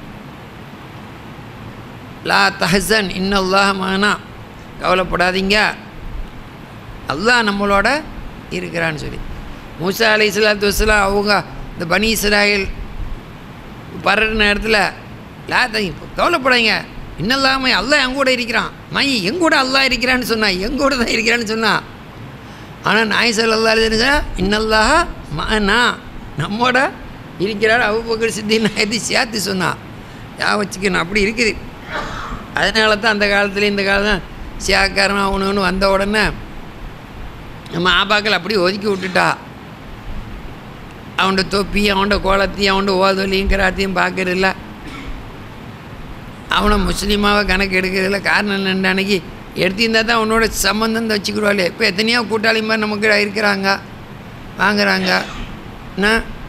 லா தஹசன் இன்னல்லாஹ் மகனா கவலைப்படாதீங்க அல்லாஹ் நம்மளோட இருக்கிறான்னு சொல்லி மூசா அலி இஸ்லாத்து வஸ்லாம் அவங்க இந்த பனி இஸ்ராயல் படுற நேரத்தில் லா தை கவலைப்படாதீங்க இன்னல்லாமே அல்லாஹ் என் கூட இருக்கிறான் மை என் கூட அல்லாஹ் இருக்கிறான்னு சொன்னான் என் கூட தான் இருக்கிறான்னு சொன்னான் ஆனால் நாய் சொல்லல்லா தெரிஞ்சா இன்னல்லாஹ மகனா நம்மோட இருக்கிறார் அவ்வப்போக்கள் சித்தி நாயத்தை சேர்த்து சொன்னான் யா வச்சுக்கணும் அப்படி இருக்குது அதனால தான் அந்த காலத்தில் இந்த காலம் சியாக்காரன் அவனு வந்த உடனே நம்ம ஆபாக்கள் அப்படி ஒதுக்கி விட்டுட்டா அவன்ட தொப்பி அவன்ட கோலத்தையும் அவன்ட ஓதொலியும் கிராத்தையும் பார்க்கறதில்ல அவனை முஸ்லீமாவை கணக்கு எடுக்கிறதில்ல காரணம் என்னென்ன அன்னைக்கு எடுத்திருந்தா தான் அவனோட சம்மந்தம் வச்சுக்கிடுவாளே இப்போ எத்தனையோ கூட்டாளி மாதிரி நமக்கு இருக்கிறாங்க வாங்குறாங்க என்ன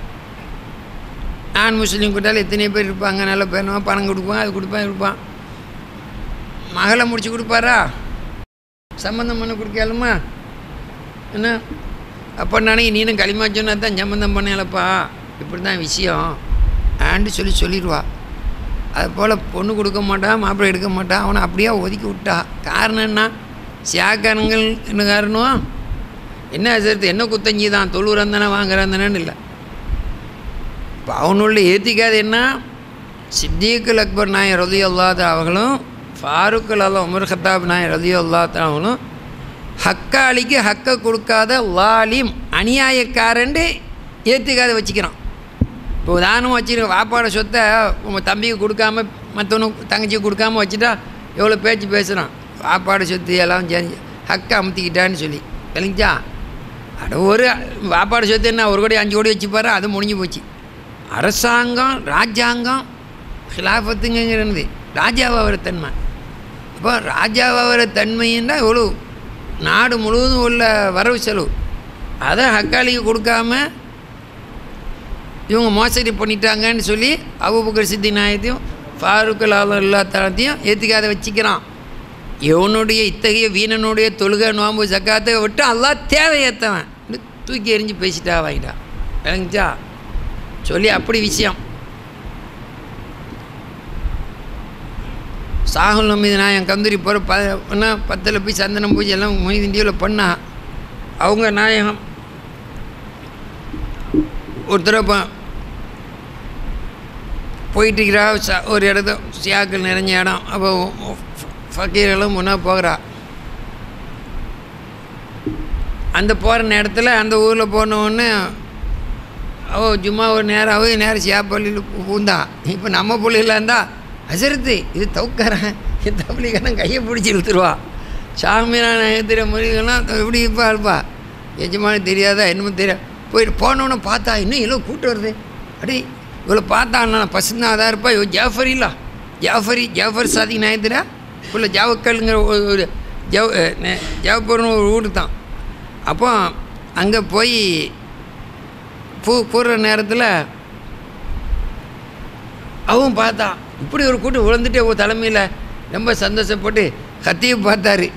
நான் முஸ்லீம் கூட்டாளி எத்தனையோ பேர் இருப்பாங்க நல்ல பேருமா பணம் கொடுப்பான் அது கொடுப்பான் இது கொடுப்பான் மகளை முடிச்சு கொடுப்பாரா சம்மந்தம் பண்ண கொடுக்கலுமா என்ன அப்போ நானே நீனும் களிமா சொன்னா தான் சம்மந்தம் பண்ணலப்பா இப்படி தான் விஷயம் ஆண்டு சொல்லி சொல்லிடுவா அது போல் பொண்ணு கொடுக்க மாட்டான் மாப்பிள்ளை எடுக்க மாட்டான் அவனை அப்படியே ஒதுக்கி விட்டா காரணம் என்ன சியாக்காரங்கள் என்ன காரணம் என்ன சேர்த்து என்ன குத்தஞ்சி தான் தொழுவுறம் தானே வாங்குறான் தானேன்னு இல்லை இப்போ அவனுள்ள ஏற்றிக்காத என்ன சித்திகுல் அக்பர் நாயர் ரதி அல்லாத அவங்களும் ஃபாரூக்குல் அல்லா உமர் ஹத்தாப் நாயர் ரதி அல்லாத அவங்களும் ஹக்காளிக்கு ஹக்கை கொடுக்காத லாலிம் அநியாயக்காரன்ட்டு ஏற்றுக்காத வச்சுக்கிறான் இப்போ உதாரணம் வச்சுருக்க வாப்பாட சொத்தை உங்கள் தம்பிக்கு கொடுக்காம மற்றவனுக்கு தங்கச்சிக்கு கொடுக்காம வச்சுட்டா எவ்வளோ பேச்சு பேசுகிறான் வாப்பாட சொத்து எல்லாம் செஞ்சு ஹக்கை அமுத்திக்கிட்டான்னு சொல்லி விளங்கிச்சா அட ஒரு வாப்பாட சொத்து என்ன ஒரு கோடி அஞ்சு கோடி வச்சுப்பாரு அது முடிஞ்சு போச்சு அரசாங்கம் ராஜாங்கம் ஹிலாஃபத்துங்கிறது ராஜாவாகிற தன்மை இப்போ ராஜாவாகிற தன்மைன்னா எவ்வளோ நாடு முழுவதும் உள்ள வரவு செலவு அதை ஹக்காளிக்கு கொடுக்காம இவங்க மோசடி பண்ணிட்டாங்கன்னு சொல்லி அபுபக்கர் சித்தி நாயத்தையும் ஃபாரூக் லாலம் எல்லா தரத்தையும் ஏற்றுக்காத வச்சுக்கிறான் இவனுடைய இத்தகைய வீணனுடைய தொழுகை நோம்பு சக்காத்தை விட்டு எல்லாம் தேவையேற்றவன் தூக்கி எறிஞ்சு பேசிட்டா வாங்கிட்டா விளங்குச்சா சொல்லி அப்படி விஷயம் சாகுல் நம்பி நாயன் கந்தூரி போகிற ப என்ன பத்தில் போய் சந்தனம் பூஜை எல்லாம் மொய்தீன் டிவியில் பண்ணா அவங்க நாயகம் ஒரு தடவை போயிட்டுருக்கிறா ச ஒரு இடத்த சியாக்கள் நிறைஞ்ச இடம் அப்போ ஃபக்கீர்களும் முன்னா போகிறா அந்த போகிற நேரத்தில் அந்த ஊரில் போனவுடனே ஓ சும்மா ஒரு நேரம் ஆகுது நேரம் சியாப்பள்ளியில் பூந்தா இப்போ நம்ம பிள்ளைகளா இருந்தால் அசரத்து இது தவுக்காரன் இது தவளிக்காரன் கையை பிடிச்சி இழுத்துருவா சாமியான நயத்திர மொழிகள்லாம் எப்படி இருப்பா இருப்பா எஜமான தெரியாதா என்னமோ தெரியாது போயிட்டு போனோன்னு பார்த்தா இன்னும் இவ்வளோ கூட்டம் வருது அடி இவ்வளோ பார்த்தா நான் பசுந்தான் அதான் இருப்பா இவ ஜாஃபர் இல்லா ஜாஃபரி ஜாஃபர் சாதி நாயத்திரா உள்ள ஜாவக்கல்ங்கிற ஒரு ஒரு ஜவ் ஜவப்பூர்னு ஒரு ஊர் தான் அப்போ அங்கே போய் பூ போடுற நேரத்தில் அவன் பார்த்தான் இப்படி ஒரு கூட்டம் விழுந்துட்டு ஒரு தலைமையில் ரொம்ப சந்தோஷப்பட்டு கத்தியை பார்த்தாரு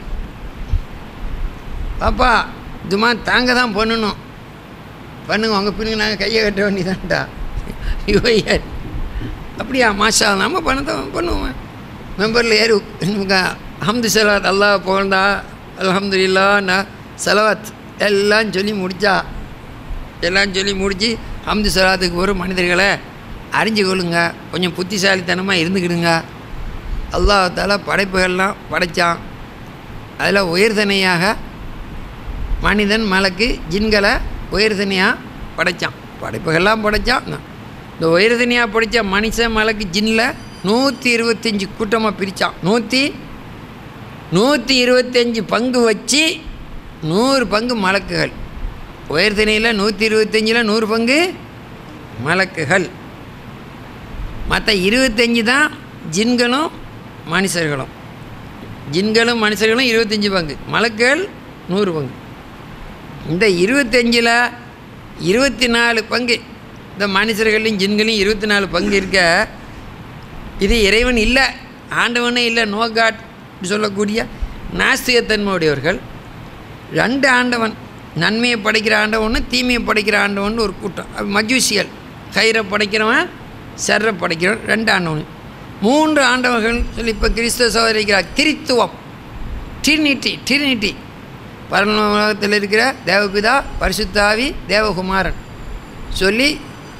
பாப்பா இதுமா தாங்க தான் பண்ணணும் பண்ணுங்க உங்கள் பின்னுங்க நாங்கள் கையை கட்ட வேண்டியதான்டா இவைய அப்படியா மாஷா நம்ம பண்ணதான் பண்ணுவோம் மெம்பரில் ஏறி நமக்கு அஹமது சலாத் அல்லாஹ் புகழ்ந்தா அலமதுல்லா நான் சலவாத் எல்லாம் சொல்லி முடித்தா எல்லாம் சொல்லி முடித்து ஹம்து சலாத்துக்கு ஒரு மனிதர்களை அறிஞ்சு கொள்ளுங்க கொஞ்சம் புத்திசாலித்தனமாக இருந்துக்கிடுங்க அல்லாஹால படைப்புகள்லாம் படைத்தான் அதில் உயர்தனையாக மனிதன் மலக்கு ஜின்களை உயர்தனையாக படைத்தான் படைப்புகள்லாம் படைத்தான் இந்த உயர்தனையாக படைத்த மனுஷன் மலக்கு ஜின்னில் நூற்றி இருபத்தஞ்சி கூட்டமாக பிரித்தான் நூற்றி நூற்றி இருபத்தஞ்சி பங்கு வச்சு நூறு பங்கு மலக்குகள் உயர்தனையில் நூற்றி இருபத்தஞ்சில் நூறு பங்கு மலக்குகள் மற்ற இருபத்தஞ்சி தான் ஜின்களும் மனுஷர்களும் ஜின்களும் மனுஷர்களும் இருபத்தஞ்சி பங்கு மலக்குகள் நூறு பங்கு இந்த இருபத்தஞ்சில் இருபத்தி நாலு பங்கு இந்த மனுஷர்களையும் ஜின்களையும் இருபத்தி நாலு பங்கு இருக்க இது இறைவன் இல்லை ஆண்டவனே இல்லை நோ காட் சொல்லக்கூடிய நாஸ்திகத்தன்மை உடையவர்கள் ரெண்டு ஆண்டவன் நன்மையை படைக்கிற ஆண்டவன் தீமையை படைக்கிற ஆண்டவன் ஒரு கூட்டம் அது மஜூசியல் கயிறை படைக்கிறவன் சர்ரை படைக்கிறவன் ரெண்டு ஆண்டவன் மூன்று ஆண்டவர்கள் சொல்லி இப்போ கிறிஸ்தவ சகோதரிக்கிறார் திரித்துவம் ட்ரினிட்டி ட்ரினிட்டி பரலோகத்தில் இருக்கிற தேவபிதா பரிசுத்தாவி தேவகுமாரன் சொல்லி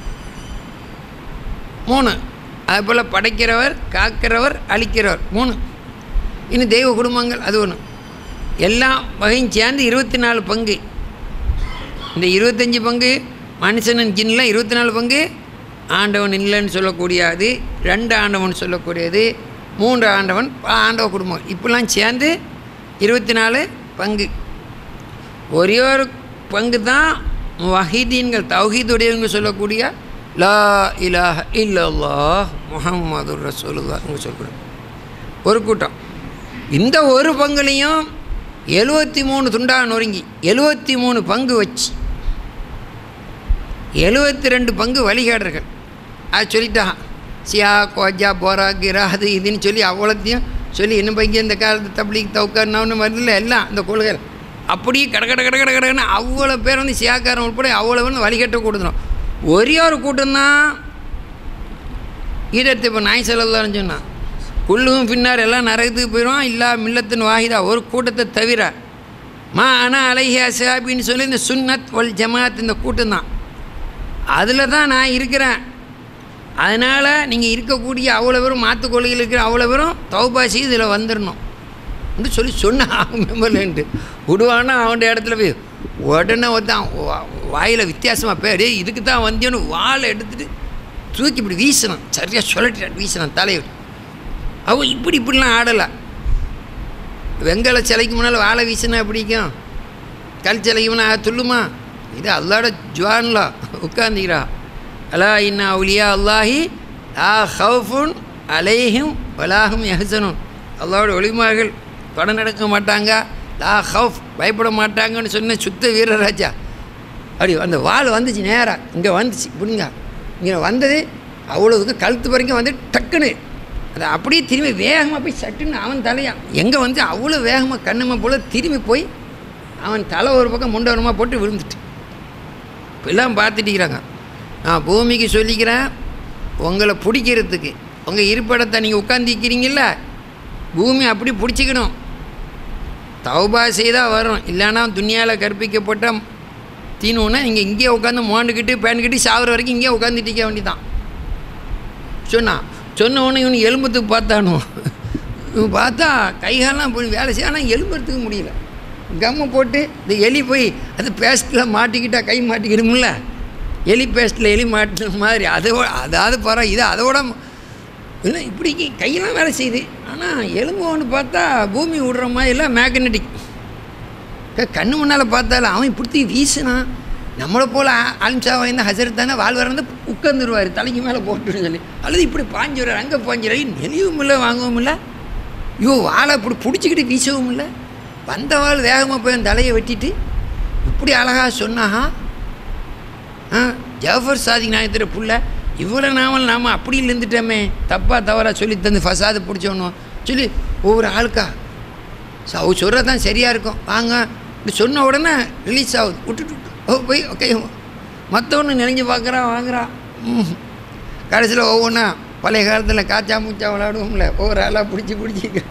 மூணு அதுபோல் படைக்கிறவர் காக்கிறவர் அழிக்கிறவர் மூணு இன்னும் தெய்வ குடும்பங்கள் அது ஒன்று எல்லா வகையும் சேர்ந்து இருபத்தி நாலு பங்கு இந்த இருபத்தஞ்சி பங்கு மனுஷனின் ஜின்னில் இருபத்தி நாலு பங்கு ஆண்டவன் இல்லைன்னு சொல்லக்கூடியது ரெண்டு ஆண்டவன் சொல்லக்கூடியது மூன்று ஆண்டவன் பல ஆண்டவ குடும்பம் இப்படிலாம் சேர்ந்து இருபத்தி நாலு பங்கு ஒரே ஒரு பங்கு தான் வஹீதீன்கள் தௌஹீதுடையவங்க சொல்லக்கூடிய லா இலாஹ இல்லல்லாஹ் முஹம்மது ரசூலுல்லாஹ்னு சொல்லக்கூடிய ஒரு கூட்டம் இந்த ஒரு பங்குலையும் எழுபத்தி மூணு துண்டாக நொறுங்கி எழுபத்தி மூணு பங்கு வச்சு எழுபத்தி ரெண்டு பங்கு வழிகாடர்கள் அது சொல்லிட்டான் சியா கோஜா போரா கிரா அது இதுன்னு சொல்லி அவ்வளோத்தையும் சொல்லி இன்னும் பைக்கு இந்த காலத்து தப்ளிக் தவுக்கான்னு வரல எல்லாம் இந்த கொள்கைகள் அப்படியே கட கட கட கட கடன்னு அவ்வளோ பேர் வந்து சியாக்காரன் உட்பட அவ்வளோ வந்து வழிகட்ட கொடுத்துரும் ஒரே ஒரு கூட்டம்தான் ஈடத்து இப்போ நாய் செல்லலாம்னு சொன்னான் குள்ளும் பின்னார் எல்லாம் நரகத்துக்கு போயிடும் இல்லா மில்லத்தின் வாஹிதா ஒரு கூட்டத்தை தவிர மா அனா அலைஹியா சாபின்னு சொல்லி இந்த சுன்னத் வல் ஜமாத் இந்த கூட்டம் தான் அதில் தான் நான் இருக்கிறேன் அதனால் நீங்கள் இருக்கக்கூடிய அவ்வளோ பேரும் மாற்று கொள்கையில் இருக்கிற அவ்வளோ பேரும் தௌபாசி இதில் வந்துடணும் அப்படின்னு சொல்லி சொன்னான் மெம்பர்லேன்ட்டு விடுவானா அவன் இடத்துல போய் உடனே ஒருத்தான் வாயில் வித்தியாசமாக பேர் இதுக்கு தான் வந்தியோன்னு வாழை எடுத்துகிட்டு தூக்கி இப்படி வீசினான் சரியாக சொல்லட்டு வீசினான் தலைவர் அவன் இப்படி இப்படிலாம் ஆடலை வெங்கல சிலைக்கு முன்னால் வாழை வீசினா பிடிக்கும் கல் சிலைக்கு முன்னால் துள்ளுமா இது அல்லாட ஜுவான்லா உட்காந்துக்கிறா அலா இன்னா அவுலியா அல்லாஹி ஆ ஹவுஃபுன் அலைஹும் வலாஹும் யஹசனும் அல்லாவோட ஒளிமார்கள் படம் நடக்க மாட்டாங்க லா ஹவுஃப் பயப்பட மாட்டாங்கன்னு சொன்ன சுத்த வீரராஜா அப்படி அந்த வாள் வந்துச்சு நேராக இங்கே வந்துச்சு இப்படிங்க இங்கே வந்தது அவ்வளோதுக்கு கழுத்து வரைக்கும் வந்து டக்குன்னு அது அப்படியே திரும்பி வேகமாக போய் சட்டுன்னு அவன் தலையா எங்கே வந்து அவ்வளோ வேகமாக கண்ணுமா போல் திரும்பி போய் அவன் தலை ஒரு பக்கம் முண்டவரமாக போட்டு விழுந்துட்டு இப்பெல்லாம் பார்த்துட்டு இருக்கிறாங்க நான் பூமிக்கு சொல்லிக்கிறேன் உங்களை பிடிக்கிறதுக்கு உங்கள் இருப்பிடத்தை நீங்கள் உட்காந்துக்கிறீங்கள பூமி அப்படி பிடிச்சிக்கணும் தௌபா செய்தால் வரும் இல்லைன்னா துனியாவில் கற்பிக்கப்பட்ட தீனுன்னா நீங்கள் இங்கேயே உட்காந்து மோண்டுக்கிட்டு பேண்டுக்கிட்டு சாகுற வரைக்கும் இங்கேயே உட்காந்துட்டு இருக்க வேண்டியதான் சொன்னான் சொன்ன உடனே இவனு எலும்புறதுக்கு பார்த்தானோ இவன் பார்த்தா கைகாலெலாம் போய் வேலை செய்ய ஆனால் எலும்புறதுக்கு முடியல கம்மை போட்டு இந்த எலி போய் அது பேஸ்ட்டில் மாட்டிக்கிட்டா கை மாட்டிக்கிடும்ல எலி பேஸ்ட்டில் எலி மாட்டின மாதிரி அதோட அதாவது பரவாயில்ல இது அதோட இல்லை இப்படி கையெல்லாம் வேலை செய்யுது ஆனால் எலும்பு ஒன்று பார்த்தா பூமி விடுற மாதிரி எல்லாம் மேக்னெட்டிக் கண்ணு முன்னால் பார்த்தாலும் அவன் இப்படி வீசினான் நம்மளை போல் ஆலிம்சா வாய்ந்த ஹசரத் தானே வாழ்வார் வந்து உட்காந்துருவார் தலைக்கு மேலே போட்டுன்னு சொல்லி அல்லது இப்படி பாஞ்சுறாரு அங்கே பாஞ்சுறாரு நெளிவும் இல்லை வாங்கவும் இல்லை ஐயோ வாழை இப்படி பிடிச்சிக்கிட்டு வீசவும் இல்லை வந்த வாழ் வேகமாக போய் அந்த தலையை வெட்டிட்டு இப்படி அழகாக சொன்னாஹா ஆ ஜாஃபர் சாதிக் நாயத்திர புள்ள இவ்வளோ நாமல் நாம் அப்படி இருந்துட்டோமே தப்பாக தவறாக சொல்லி தந்து ஃபசாது பிடிச்சோணும் சொல்லி ஒவ்வொரு ஆளுக்கா ஸோ அவ சொல்கிறது தான் சரியாக இருக்கும் வாங்க இப்படி சொன்ன உடனே ரிலீஸ் ஆகுது விட்டுட்டு விட்டு ஓ போய் ஓகே மற்றவொன்று நினைஞ்சு பார்க்குறான் வாங்குறான் ம். கடைசியில் ஒவ்வொன்றா பழைய காலத்தில் காச்சா மூச்சா விளாடுவோம்ல ஒவ்வொரு ஆளாக பிடிச்சி பிடிச்சி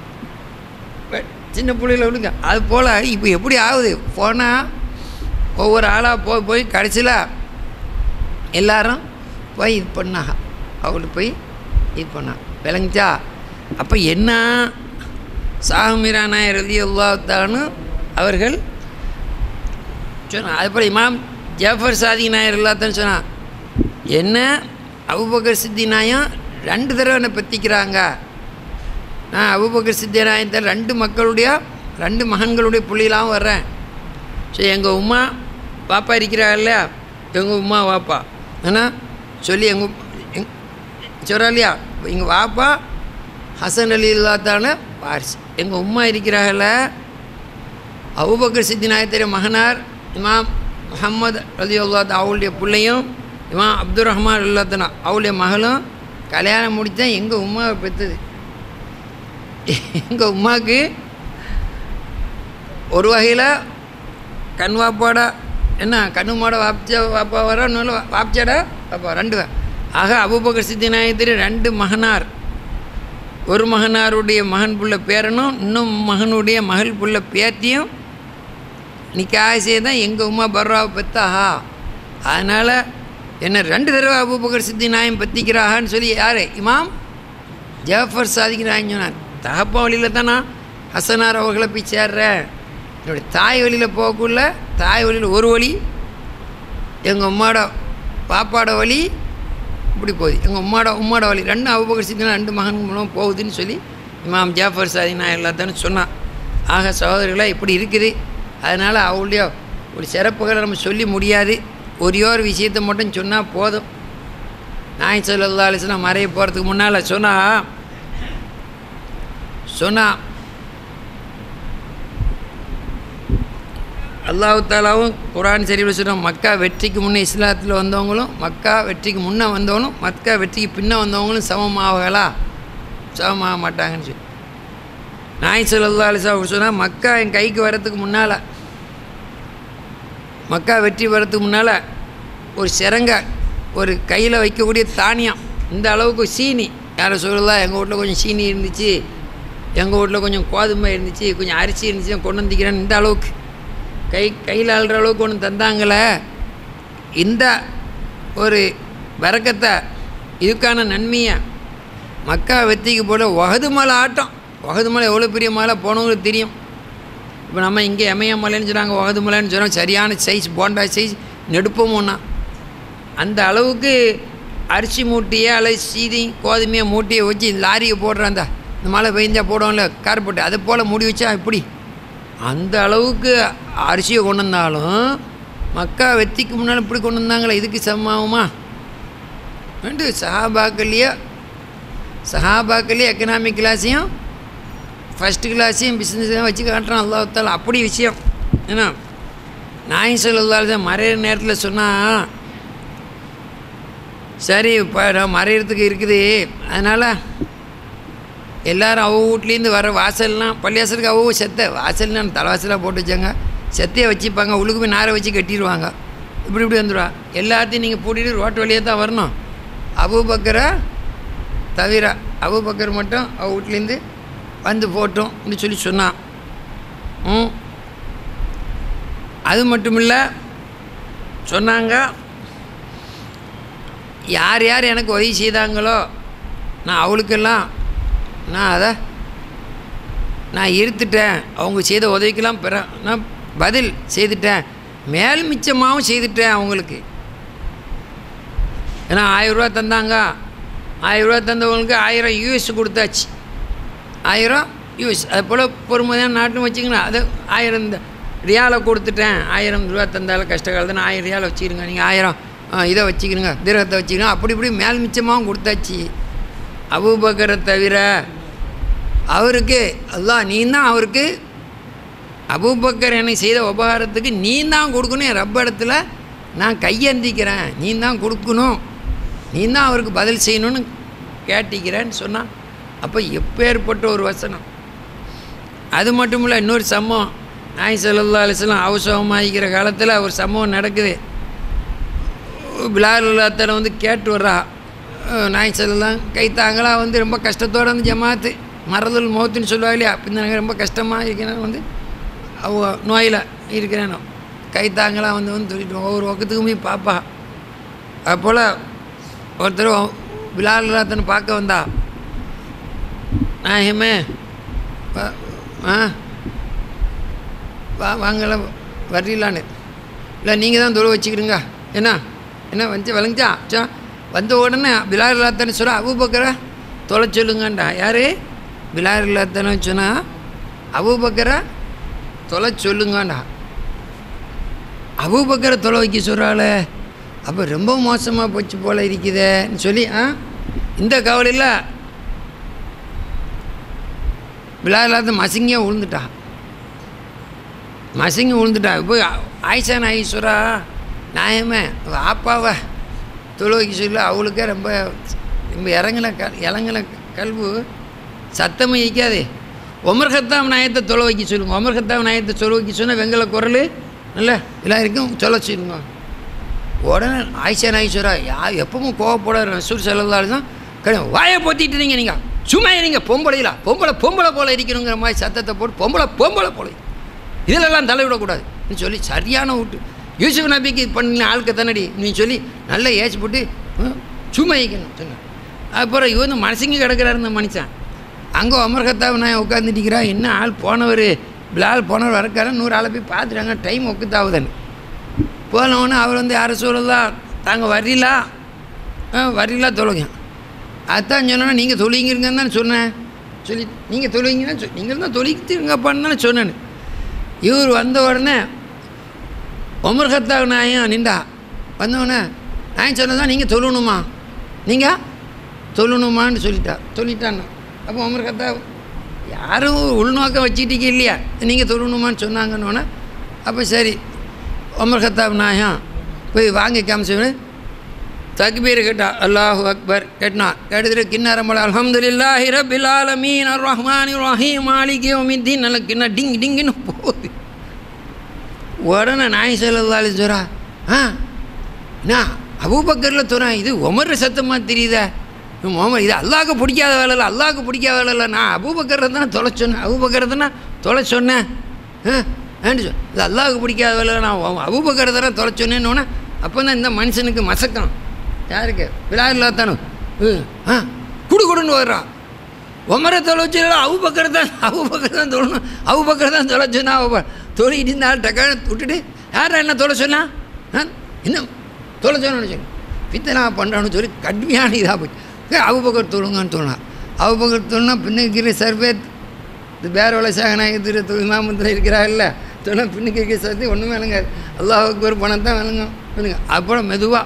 சின்ன பிள்ளையில விடுங்க அது போல் இப்போ எப்படி ஆகுது போனால் ஒவ்வொரு ஆளாக போய் போய் கடைசியில் எல்லாரும் போய் இது பண்ணாங்க அவளுக்கு போய் இது பண்ணா விளங்குச்சா அப்போ என்ன சாகுமிரானா எழுதி அல்லாத்தான்னு அவர்கள் சொன்னான் அதுபோல் இமாம் ஜாஃபர் சாதி நாயர் எல்லாத்தான் சொன்னான் என்ன அபுபக்கர் சித்தி நாயம் ரெண்டு தடவை என்னை பற்றிக்கிறாங்க நான் அபுபக்கர் சித்தி நாயத்தை ரெண்டு மக்களுடைய ரெண்டு மகன்களுடைய புள்ளிலாம் வர்றேன் சரி எங்கள் உமா பாப்பா இருக்கிறாள் இல்லையா எங்கள் உமா வாப்பா ஏன்னா சொல்லி எங்கள் எங் சொல்கிறா இல்லையா எங்கள் வாப்பா ஹசன் அலி இல்லாதான வாரிசு எங்கள் உமா இருக்கிறாங்கள அபுபக்கர் சித்தி நாயத்தரிய மகனார் இமாம் முகமது அலி அல்லாத் அவளுடைய பிள்ளையும் இமாம் அப்துல் ரஹ்மான் இல்லாத்தனா அவளுடைய மகளும் கல்யாணம் முடித்தா எங்கள் உமாவை பெற்றது எங்கள் உமாவுக்கு ஒரு வகையில் கண் வாப்பாட என்ன கண்ணுமாட வாப்ச்சா வாப்பா வர இன்னொரு வாப்ச்சாடா வாப்பா ரெண்டு வா- ஆக அபுபக்கர் சித்தி நாயத்திரி ரெண்டு மகனார் ஒரு மகனாருடைய மகன் புள்ள பேரனும் இன்னும் மகனுடைய மகள் புள்ள பேத்தியும் நிக்காக செய்தான் எங்கள் உமா பர்ராவை பெத்தாஹா அதனால் என்ன ரெண்டு தடவை அபுபக்கர் சித்தி நாயம் பற்றிக்கிறாகான்னு சொல்லி யார் இமாம் ஜாஃபர் சாதிக்கு நாயம் சொன்னார் தகப்பா வழியில் தான் நான் ஹசனார் அவர்களை போய் சேர்றேன் என்னுடைய தாய் வழியில் போகக்குள்ள தாய் வழியில் ஒரு வழி எங்கள் உம்மாட பாப்பாட வழி இப்படி போகுது எங்கள் உம்மாட உம்மாட வழி ரெண்டு அபுபக்கர் சித்தினா ரெண்டு மகன் மூலம் போகுதுன்னு சொல்லி இமாம் ஜாஃபர் சாதி நான் எல்லாத்தானு சொன்னான் ஆக சகோதரர்களாக இப்படி இருக்குது அதனால் அவளுடைய ஒரு சிறப்புகளை நம்ம சொல்லி முடியாது ஒரே ஒரு விஷயத்தை மட்டும் சொன்னால் போதும் நாய் சொல்லல்லா அலிஸ்லாம் மறைய போகிறதுக்கு முன்னால் சொன்னா சொன்னா அல்லாஹ் தாலாவும் குரான் சரிவில் சொல்கிறோம் மக்கா வெற்றிக்கு முன்னே இஸ்லாத்தில் வந்தவங்களும் மக்கா வெற்றிக்கு முன்னே வந்தவங்களும் மக்கா வெற்றிக்கு பின்னே வந்தவங்களும் சமமாகலா சமமாக மாட்டாங்கன்னு சொல்லி நாய் சொல்லல்லா அலிசா சொன்னால் மக்கா என் கைக்கு வரத்துக்கு முன்னால் மக்கா வெற்றி வரத்துக்கு முன்னால் ஒரு சிறங்க ஒரு கையில் வைக்கக்கூடிய தானியம் இந்த அளவுக்கு சீனி யாரை சொல்லலாம் எங்கள் வீட்டில் கொஞ்சம் சீனி இருந்துச்சு எங்கள் வீட்டில் கொஞ்சம் கோதுமை இருந்துச்சு கொஞ்சம் அரிசி இருந்துச்சு நான் கொண்டு வந்துக்கிறேன் இந்த அளவுக்கு கை கையில் அழுற அளவுக்கு ஒன்று தந்தாங்களே இந்த ஒரு வரக்கத்தை இதுக்கான நன்மையை மக்கா வெற்றிக்கு போல ஒகது மலை ஆட்டம் ஒகது மலை எவ்வளோ பெரிய மலை போனவங்களுக்கு தெரியும் இப்போ நம்ம இங்கே எமய மலைன்னு சொல்கிறாங்க ஒகது மலைன்னு சொல்கிறோம் சரியான சைஸ் போண்டா சைஸ் நெடுப்போம் ஒன்றா அந்த அளவுக்கு அரிசி மூட்டையை அல்லது சீதி கோதுமையை மூட்டையை வச்சு லாரியை போடுற அந்த இந்த மழை பெஞ்சா போடுவோம்ல கார்போட்டு அதை போல் மூடி வச்சா இப்படி அந்த அளவுக்கு அரிசியை கொண்டு வந்தாலும் மக்கா வெற்றிக்கு முன்னால் இப்படி கொண்டு வந்தாங்களே இதுக்கு சமமாகுமா ரெண்டு சஹாபாக்கள்லேயே சஹாபாக்கள்லேயே எக்கனாமிக் கிளாஸையும் ஃபஸ்ட்டு கிளாஸையும் பிஸ்னஸையும் வச்சு காட்டுறான் அல்லாஹால அப்படி விஷயம் ஏன்னா நாய் சொல்லா மறையிற நேரத்தில் சொன்னால் சரி இப்போ நான் மறையிறதுக்கு இருக்குது அதனால் எல்லாரும் அவ வீட்லேருந்து வர வாசல்லாம் பள்ளியாசலுக்கு அவ்வளோ செத்தை வாசல்னா தலைவாசலாக போட்டு வச்சாங்க செத்தையை வச்சுப்பாங்க உழுக்கு போய் நாரை வச்சு கட்டிடுவாங்க இப்படி இப்படி வந்துடுவா எல்லாத்தையும் நீங்கள் பூட்டிட்டு ரோட்டு வழியாக தான் வரணும் அபுபக்கரை தவிர அபுபக்கர் மட்டும் அவ வீட்லேருந்து வந்து போட்டோம் அப்படின்னு சொல்லி சொன்னான் ம் அது மட்டும் இல்லை சொன்னாங்க யார் யார் எனக்கு உதவி செய்தாங்களோ நான் அவளுக்கெல்லாம் நான் அதை நான் இருத்துட்டேன் அவங்க செய்த உதவிக்கெல்லாம் பெற நான் பதில் செய்துட்டேன் மேல் மிச்சமாகவும் செய்துட்டேன் அவங்களுக்கு ஏன்னா ஆயிரரூவா தந்தாங்க ஆயிரரூவா தந்தவங்களுக்கு ஆயிரம் யூஎஸ் கொடுத்தாச்சு ஆயிரம் யூஎஸ் அது போல் பொறுமையான நாட்டும் வச்சிங்கன்னா அது ஆயிரம் இந்த ரியாலை கொடுத்துட்டேன் ஆயிரம் ரூபா தந்தாலும் கஷ்ட காலத்தில் ஆயிரம் ரியாலை வச்சுக்கிறங்க நீங்கள் ஆயிரம் ஆ, இதை வச்சுக்கிறங்க தீரகத்தை வச்சுக்கிறோம் அப்படி இப்படி மேல் மிச்சமாகவும் கொடுத்தாச்சு அபூபக்கரை தவிர அவருக்கு அல்லாஹ் நீ தான் அவருக்கு அபூபக்கர் எனக்கு செய்த உபகாரத்துக்கு நீ தான் கொடுக்கணும் என் ரப்ப இடத்துல நான் கையந்திக்கிறேன் நீ தான் கொடுக்கணும் நீ தான் அவருக்கு பதில் செய்யணும்னு கேட்டிக்கிறேன்னு சொன்னான் அப்போ எப்பேற்பட்ட ஒரு வசனம் அது மட்டும் இல்லை இன்னொரு சம்பவம் நாய் சல்லா அலிஸ்லாம் அவசரமாகிக்கிற காலத்தில் ஒரு சம்பவம் நடக்குது பிலால் உள்ளாத்தனை வந்து கேட்டு வர்றா அஹ் நாய் செல்லாம் கைத்தாங்களா வந்து ரொம்ப கஷ்டத்தோடு வந்து ஜமாத்து மறதல் மௌத்துன்னு சொல்லுவா இல்லையா பின்ன ரொம்ப கஷ்டமாக இருக்கிறேன் வந்து அவ நோயில் இருக்கிறேனோ கைத்தாங்களா வந்து வந்து சொல்லிட்டு ஒவ்வொரு பக்கத்துக்கும் போய் பாப்பா அப்போல் ஒருத்தர் விழாத்தனை பார்க்க வந்தா நாயகமே வா- ஆ வா வாங்கல வரலான்னு இல்லை நீங்கள் தான் தொழு வச்சுக்கிறீங்க என்ன என்ன வந்து விளங்குச்சா சா வந்த உடனே பிலார் இல்லாத்தனை சொல்ல அபூபக்கர தொலை சொல்லுங்கண்டா யார் பிலார் இல்லாத்தனை சொன்னால் அபூபக்கரை தொலை சொல்லுங்கண்டா அபூபக்கரை தொலை வைக்க சொல்கிறாளே அப்போ ரொம்ப மோசமாக போச்சு போல் இருக்குதேன்னு சொல்லி ஆ இந்த கவலையில் பிலார் இல்லாத மசிங்கியாக விழுந்துட்டா மசிங்கி விழுந்துட்டா போய் ஆயிஷா நாயீஸ்வரா நியாயமே அவ ஆப்பாவை தொழுவைக்கு சொல்லி அவளுக்கே ரொம்ப ரொம்ப இறங்கல க இறங்கல கல்வு சத்தமே ஈக்காதே ஒமர் ஹத்தாம் நாயத்தை தொலை வைக்க சொல்லுங்க ஒமர் ஹத்தாம் நாயத்தை தொலை வைக்க சொன்னால் வெங்கல குரல் நல்ல எல்லாம் இருக்கும் சொல்ல சொல்லுங்க உடனே ஆயிஷா நாயீஸ்வரா யா எப்பவும் கோவப்பட ரசூல் செல்லதாலும் தான் கிடையாது வாயை பொத்திட்டு இருங்க நீங்கள் சும்மா இருங்க பொம்பளையில பொம்பளை பொம்பளை போல இருக்கணுங்கிற மாதிரி சத்தத்தை போட்டு பொம்பளை பொம்பளை போல இதிலெல்லாம் தலைவிடக்கூடாது சொல்லி சரியான விட்டு யூசுப் நபிக்கு பண்ண ஆளுக்கு தானடி நீ சொல்லி நல்லா ஏச்சு போட்டு ஹம், சும்மா வைக்கணும் சொன்னேன் அப்புறம் இவன் மனசுங்க கிடக்கிறாரு இந்த மனுஷன் அங்கே அமர்கத்தாவை நான் உட்காந்துட்டிக்கிறா என்ன ஆள் போனவர் பிளால் போனவர் வரக்கார நூறு ஆளை போய் பார்த்துட்டாங்க டைம் ஒக்குத்தாவுதுன்னு போனவொன்னே அவர் வந்து யாரை சொல்லலாம் தாங்க வரீங்களா ஆ வரீங்களா தொழுங்க அதான் சொன்னேன்னா நீங்கள் தொழுங்கிறீங்கன்னு தானே சொன்னேன் சொல்லி நீங்கள் தொழுவீங்கன்னா சொ நீங்கள் தான் தொழிக்கிறீங்கப்பான்னு தானே சொன்னேன் இவர் வந்த உடனே உமர் ஹத்தாப் நாயம் நின்றா வந்தவுடனே நான் சொன்னதான் நீங்கள் தொழணுமா நீங்கள் தொழணுமான்னு சொல்லிட்டா சொல்லிட்டான்னு அப்போ உமர் ஹத்தாப் யாரும் உள்நோக்கம் வச்சுக்கிட்டீங்க இல்லையா நீங்கள் தொழணுமான்னு சொன்னாங்கன்னொன்னே அப்போ சரி உமர் ஹத்தாப் நாயம் போய் வாங்கி காமிச்சவனு தக்பீர் கேட்டா அல்லாஹு அக்பர் கேட்டனா கேட்டதுல கிண்ணாரம்பல அல்ஹம்துலில்லாஹி ரப்பில் ஆலமீன் அர் ரஹ்மான் ரஹீம் மாலிக் யௌமித்தீன் நல்ல கிண்ண டிங் டிங்குன்னு போகுது உடனே நாய் செல்லதாலும் சொல்கிறா ஆ என்ன அபூபக்கரில் துறேன் இது உமர் சத்தமாக தெரியுதா உமர் இது அல்லாஹ்க்கு பிடிக்காத வேலை இல்லை அல்லாஹ்க்கு பிடிக்காத வேலை இல்லை நான் அபூபக்கரை தானே தொலை சொன்னேன் அபூபக்கரை தானே தொலை சொன்னேன் ஆ ஏன்னு சொல் இது அல்லாஹ்க்கு பிடிக்காத வேலை இல்லை நான் அபூபக்கரை தானே தொலை சொன்னேன்னு அப்போ தான் இந்த மனுஷனுக்கு மசக்கம் யாருக்கு விழா இல்லாதானு ஆ குடு குடுன்னு வர்றான் உமரை தொலைச்சு அவு பக்கம் தான் அவு பக்கம் தான் தொழணும் அவு பக்கம் தான் தொலை சொன்னா அவ தொழிட்டு இந்த ஆள் டக்கான விட்டுட்டு யாரா என்ன தொலை சொன்னா ஆ என்ன தொலை சொன்னு சொல்லி பித்தனா பண்ணுறான்னு சொல்லி கடுமையான இதாக போச்சு அவு பக்கம் தொழுங்கன்னு தோணும் அவு பக்கம் தொழுனா பின்னுக்கு சர்வேத் இது பேர வலை சாகனாயத்து இமாமத்தில் இருக்கிறாள்ல தொலை பின்னுக்கு இருக்கிற சர்த்தி ஒன்றுமே இல்லைங்க அல்லாஹுக்கு ஒரு பணம் தான் வேணுங்க வேணுங்க அப்புறம்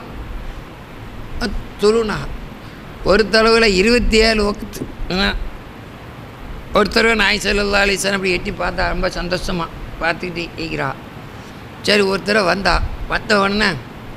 மெதுவாக தொழுனா ஒரு தடவையில் இருபத்தி ஏழு வகுத்து ஒரு தடவை நாய் செல்லல்லா அலிசன் அப்படி எட்டி பார்த்தா ரொம்ப சந்தோஷமாக பார்த்துக்கிட்டு இருக்கிறா சரி ஒரு தடவை வந்தா வந்த உடனே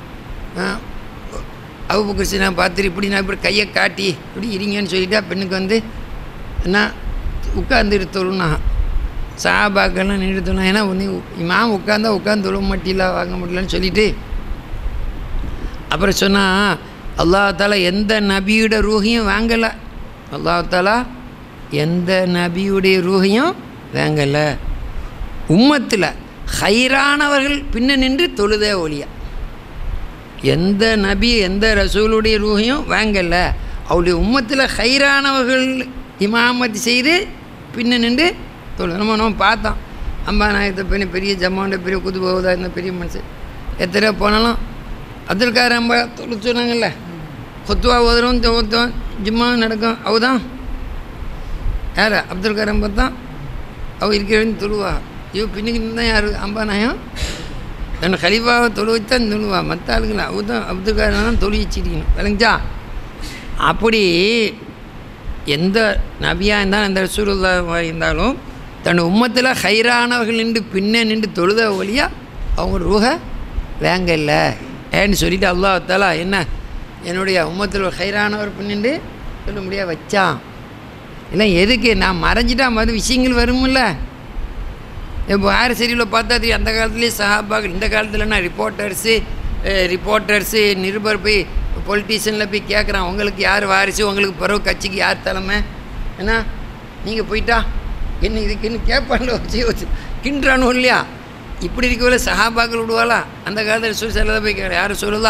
அவுப்பு கிருஷ்ணா பார்த்துட்டு இப்படி நான் இப்படி கையை காட்டி இப்படி இருங்கன்னு சொல்லிட்டா பெண்ணுக்கு வந்து என்ன உட்காந்துட்டு தொழுனா சாபாக்கெல்லாம் நின்று தொழுனா ஏன்னா ஒன்று இமாம் உட்காந்தா உட்காந்து தொழ மாட்டில வாங்க முடியலன்னு சொல்லிட்டு அப்புறம் சொன்னால் அல்லாஹாலா எந்த நபியோட ரூஹையும் வாங்கலை அல்லாஹாலா எந்த நபியுடைய ரூஹையும் வாங்கலை உம்மத்தில் ஹைரானவர்கள் பின்ன நின்று தொழுதே ஒளியா எந்த நபி எந்த ரசூலுடைய ரூஹையும் வாங்கலை அவருடைய உம்மத்தில் ஹைரானவர்கள் இமாமத் செய்து பின்ன நின்று தொழு நம்ம நம்ம பார்த்தோம் அம்பா நாயத்தை பெரிய பெரிய ஜம்மாண்ட பெரிய குது போகுதா இந்த பெரிய மனுஷன் எத்தனை போனாலும் அப்துல் கார் அம்பா தொழு சொன்னாங்கல்ல கொத்துவா ஓதுறோம் ஓத்துவோம் ஜும்மா நடக்கும் அவ தான் யார் அப்துல் கார் அம்பா தான் அவள் இருக்கிறவன் தொழுவா இவ பின்னுக்கு தான் யார் அம்பா நாயம் தன் கலிஃபாவை தொழு வச்சு தான் தொழுவா மற்ற ஆளுங்களா அவ தான் அப்துல் கார் தான் தொழு வச்சிருக்கணும் விளங்குச்சா அப்படி எந்த நபியாக இருந்தாலும் எந்த ரசூலுல்லாவாக இருந்தாலும் தன் உம்மத்தில் ஹைரானவர்கள் நின்று பின்ன நின்று தொழுத வழியாக அவங்க ரூஹ வேங்க இல்லை ஏன்னு சொல்லிட்டு அல்லாஹாலா என்ன என்னுடைய உம்மத்தில் ஒரு ஹைரானவர் பின்னின்று சொல்ல முடியா வச்சான் இல்லை எதுக்கு நான் மறைஞ்சிட்டா மது விஷயங்கள் வரும்ல இப்போ ஆறு சரியில் பார்த்தா தெரியும் அந்த காலத்துலேயே சஹாபாக்கள் இந்த காலத்தில் நான் ரிப்போர்ட்டர்ஸு ரிப்போர்ட்டர்ஸு நிருபர் போய் பொலிட்டீஷியனில் போய் கேட்குறான் உங்களுக்கு யார் வாரிசு உங்களுக்கு பிறகு கட்சிக்கு யார் தலைமை ஏன்னா நீங்கள் போயிட்டா என்ன இதுக்குன்னு கேட்பான்ல வச்சு வச்சு கிண்டுறானோ இல்லையா இப்படி இருக்கவில்லை சஹாபாக்கள் விடுவாளா அந்த காலத்தில் சொல்லி செல்லதை போய் கேட்குற யார் சொல்லுதா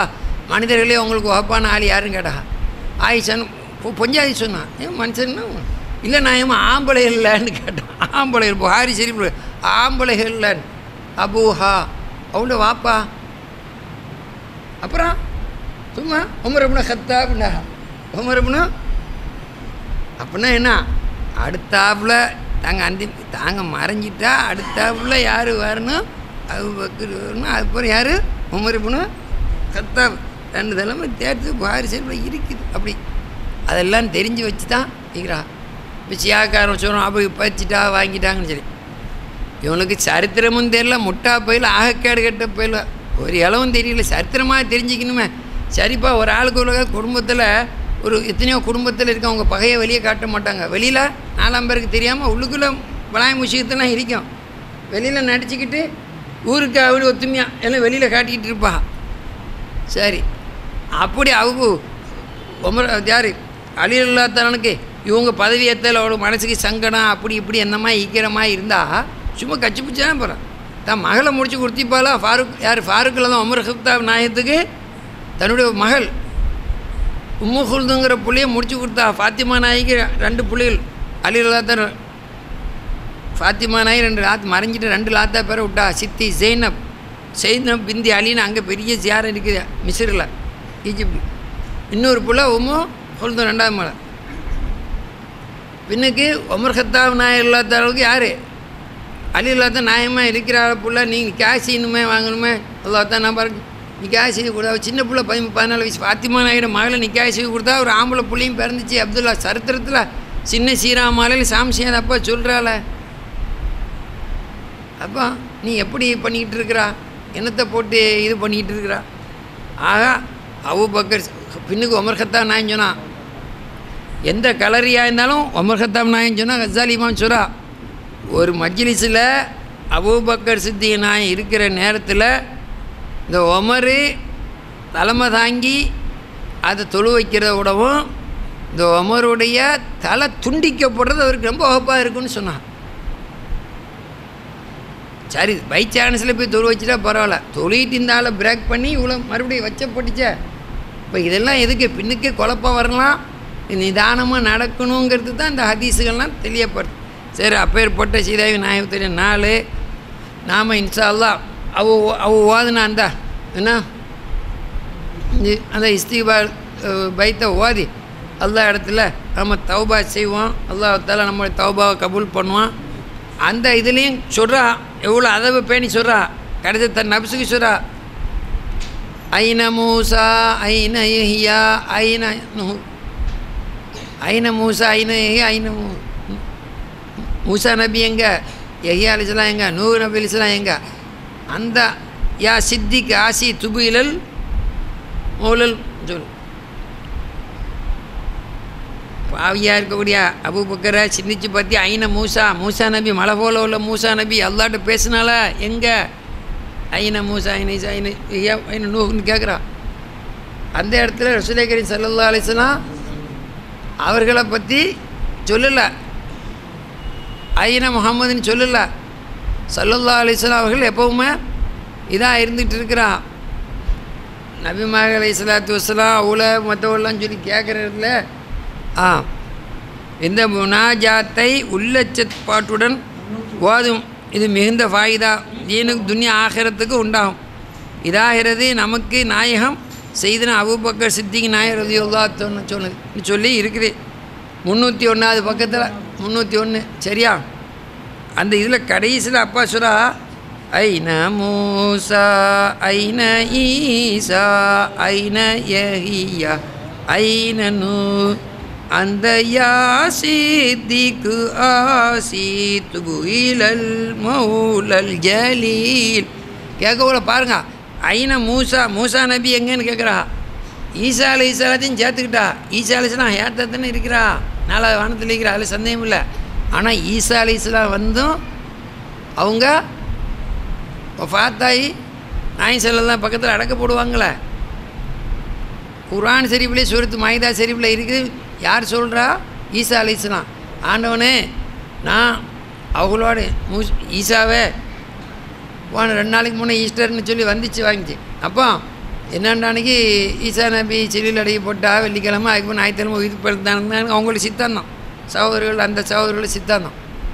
மனிதர்களே உங்களுக்கு ஒப்பான ஆள் யாருன்னு கேட்டா ஆயிஷான்னு பொ- பொஞ்சாதி சொன்னான் ஏன் மனுஷன்னா இல்லை நான் ஏமா ஆம்பளை இல்லைன்னு கேட்டேன் ஆம்பளை புகாரி சரி ஆம்பளைகள் இல்லைன்னு அபூஹா அவனோட வாப்பா அப்புறம் சும்மா உமரபுன கத்தா அப்படின்னா உமரபுனா அப்படின்னா என்ன அடுத்தாப்புல தாங்க அந்த தாங்க மறைஞ்சிட்டா அடுத்தாப்புல யார் வரணும் அது பக்கர் வரணும் அதுக்கப்புறம் யார் உமரபுனா கத்தா ரெண்டு தலைமை தேர்த்து பாரி செல்வம் இருக்குது அப்படி அதெல்லாம் தெரிஞ்சு வச்சு தான் இருக்கிறா இப்போ சியாக்காரன் சொல்கிறோம் அப்போ பச்சிட்டா வாங்கிட்டாங்கன்னு சொல்லி இவனுக்கு சரித்திரமும் தெரியல முட்டா போயில ஆகக்கேடு கட்ட போயில ஒரு இளவும் தெரியல சரித்திரமாக தெரிஞ்சுக்கணுமே சரிப்பா ஒரு ஆளுக்கு உலக குடும்பத்தில் ஒரு எத்தனையோ குடும்பத்தில் இருக்க அவங்க பகையை வெளியே காட்ட மாட்டாங்க வெளியில் நாலாம் பேருக்கு தெரியாமல் உள்ளுக்குள்ளே பலாய முஷியத்தெல்லாம் இருக்கும் வெளியில் நடிச்சுக்கிட்டு ஊருக்கு அவரு ஒத்துமையாக எல்லாம் வெளியில் காட்டிக்கிட்டு இருப்பா சரி அப்படி அவங்க உமர் யார் அலில்லாத்தவனுக்கு இவங்க பதவி ஏற்றல அவளுக்கு மனசுக்கு சங்கடம் அப்படி இப்படி என்னமா ஈக்கிரமா இருந்தால் சும்மா கச்சி பிடிச்சானே போகிறான் தான் மகளை முடிச்சு கொடுத்திப்பாளா ஃபாரூக் யார் ஃபாரூக்கில் தான் உமர் ஹப்தாப் நாயத்துக்கு தன்னுடைய மகள் உம்மு குல்துங்கிற புள்ளைய முடிச்சு கொடுத்தா ஃபாத்திமா நாய்க்கு ரெண்டு புள்ளைகள் அலில்லாத்தன் ஃபாத்திமா நாய் ரெண்டு லாத் மறைஞ்சிட்டு ரெண்டு லாத்தா பேரை விட்டா சித்தி ஜெய்னப் ஜெய்னப் பிந்தி அலின்னு அங்கே பெரிய ஜியாரம் இருக்குது மிஸ்ரில் ஈஜிப்ட் இன்னொரு புள்ள உம்மு கொழுந்தம் ரெண்டாவது மலை பின்னுக்கு உமர் ஹத்தாப் நாய் இல்லாத அளவுக்கு யார் அலி இல்லாத நியாயமாக இருக்கிற புள்ள நீங்கள் கேஷ் இன்னுமே வாங்கணுமே அல்லாத்தான் நான் பாருங்க நிக்காய செய்து கொடுத்தா அவ சின்ன புள்ள பதிமூணு பதினாலு வயசு ஃபாத்திமா நாயோட மகளை நிக்காய செய்து கொடுத்தா ஒரு ஆம்பளை புள்ளையும் பிறந்துச்சு அப்துல்லா சரித்திரத்தில் சின்ன சீராமாலையில் சாம்சியாத அப்பா சொல்கிறாள அப்பா நீ எப்படி பண்ணிக்கிட்டு இருக்கிறா என்னத்தை போட்டு இது பண்ணிக்கிட்டு இருக்கிறா ஆகா அவு பக்கர் பின்னுக்கு உமர் கத்தாப் நாயன் சொன்னான் எந்த கலரியாக இருந்தாலும் உமர் கத்தாப் நாயன் சொன்னால் கசாலி இமாம் சொல்றா ஒரு மஜ்லிஸில் அபூபக்கர் சித்திய நாயன் இருக்கிற நேரத்தில் இந்த உமரு தலைமை தாங்கி அதை தொழு வைக்கிறத விடவும் இந்த உமருடைய தலை துண்டிக்கப்படுறது அவருக்கு ரொம்ப வகுப்பாக இருக்குன்னு சொன்னான் சரி பை சான்ஸில் போய் தொழு வச்சுட்டா பரவாயில்ல தொழிட்டு இந்த ஆளை பிரேக் பண்ணி இவ்வளோ மறுபடியும் வச்சப்பட்டுச்சே இப்போ இதெல்லாம் எதுக்கு பின்னுக்கே குழப்பம் வரலாம் இது நிதானமாக நடக்கணுங்கிறது தான் இந்த ஹதீஸுகள்லாம் தெளியப்படுது சரி அப்பேற்பட்ட சீதாவி நாயகத்துடைய நாள் நாம் இன்ஷா அல்லாஹ் அவ அவ ஓதுனா அந்த என்ன இ- அந்த இஸ்திபால் பைத்தை ஓதி அல்லா இடத்துல நம்ம தௌபா செய்வோம் அல்லாஹ் தாலா நம்மளுடைய தௌபாவை கபூல் பண்ணுவான் அந்த இதுலேயும் சொல்கிறா எவ்வளோ அதவை பேணி சொல்கிறா கடைசி தன் நப்சுக்கு சொல்கிறா ஐன மூசா ஐன யஹ்யா ஐன நூ ஐன மூசா ஐன யஹ்யா ஐன மூ மூசா நபி எங்க யஹ்யா அலிஸ்லாம் எங்க நூ நபி அலிஸ்லாம் எங்க அந்த யா சித்திக் ஆசி துபுயிலல் மௌலல் சொல் பாவியாக இருக்கக்கூடிய அபு பக்கரை சிந்திச்சு பற்றி ஐன மூசா மூசா நபி மலை போல உள்ள மூசா நபி அல்லாட்ட பேசினால எங்கே ஐன மூசா ஐன ஈசா ஐன ஐயா ஐன நூன்னு கேட்குறா அந்த இடத்துல ரசூலை கரீம் சல்லல்லா அலிஸ்லாம் அவர்களை பற்றி சொல்லலை ஐன முகம்மதுன்னு சொல்லலை சல்லல்லா அலிஸ்லாம் அவர்கள் எப்போவுமே இதாக இருந்துகிட்டு இருக்கிறான் நபிமாக அலை சலாத்து வசலாம் உல மற்றவெல்லாம் சொல்லி கேட்குறதுல ஆ இந்த முனாஜாத்தை உள்ளச்சப்பாட்டுடன் ஓதும் இது மிகுந்த ஃபாயிதா தீனுக்கு துன்யா ஆகிறதுக்கு உண்டாகும் இதாகிறது நமக்கு நாயகம் செய்தன அபுபக்கர் சித்திக்கு நாயர் ரதியுல்லா சொன்ன சொன்னது சொல்லி இருக்குது முந்நூற்றி ஒன்றாவது பக்கத்தில் முந்நூற்றி ஒன்று சரியா அந்த இதில் கடைசியில் அப்பா சொல்றா ஐன மூசா ஐன ஈசா ஐன யஹியா ஐன நூ அந்த யாசித்திக்கு ஆசி துபுயிலல் மௌலல் ஜலீல் கேட்கக்குள்ள பாருங்க ஐன மூசா மூசா நபி எங்கன்னு கேட்குறா ஈசா அலி ஈசாலத்தையும் சேர்த்துக்கிட்டா ஈசா அலிஸ்லாம் ஏற்றத்தானே இருக்கிறா நாலாவது வானத்தில் இருக்கிறா அதில் சந்தேகம் இல்லை ஆனால் ஈசா அலி இஸ்லாம் வந்தும் அவங்க ஃபாத்தாயி நாய் செல்லாம் பக்கத்தில் அடக்க போடுவாங்களே குரான் ஷெரீஃப்லேயே சூரத்து மைதா ஷெரீஃபில் இருக்குது யார் சொல்கிறா ஈசா அலி இஸ்லாம் ஆண்டவனே நான் அவங்களோட மூஸ் ஈசாவே போன ரெண்டு நாளைக்கு முன்னே ஈஸ்டர்னு சொல்லி வந்துச்சு வாங்கிச்சு அப்போ என்னென்ன அன்னைக்கு ஈசா நபி சிலில் அடங்கி போட்டா வெள்ளிக்கிழமை அதுக்கு ஞாயிற்றுக்கிழமை உயிர் பிறந்தாங்க அவங்களுக்கு சித்தாந்தம் சகோதரர்கள் அந்த சகோதரர்கள் சித்தாந்தம்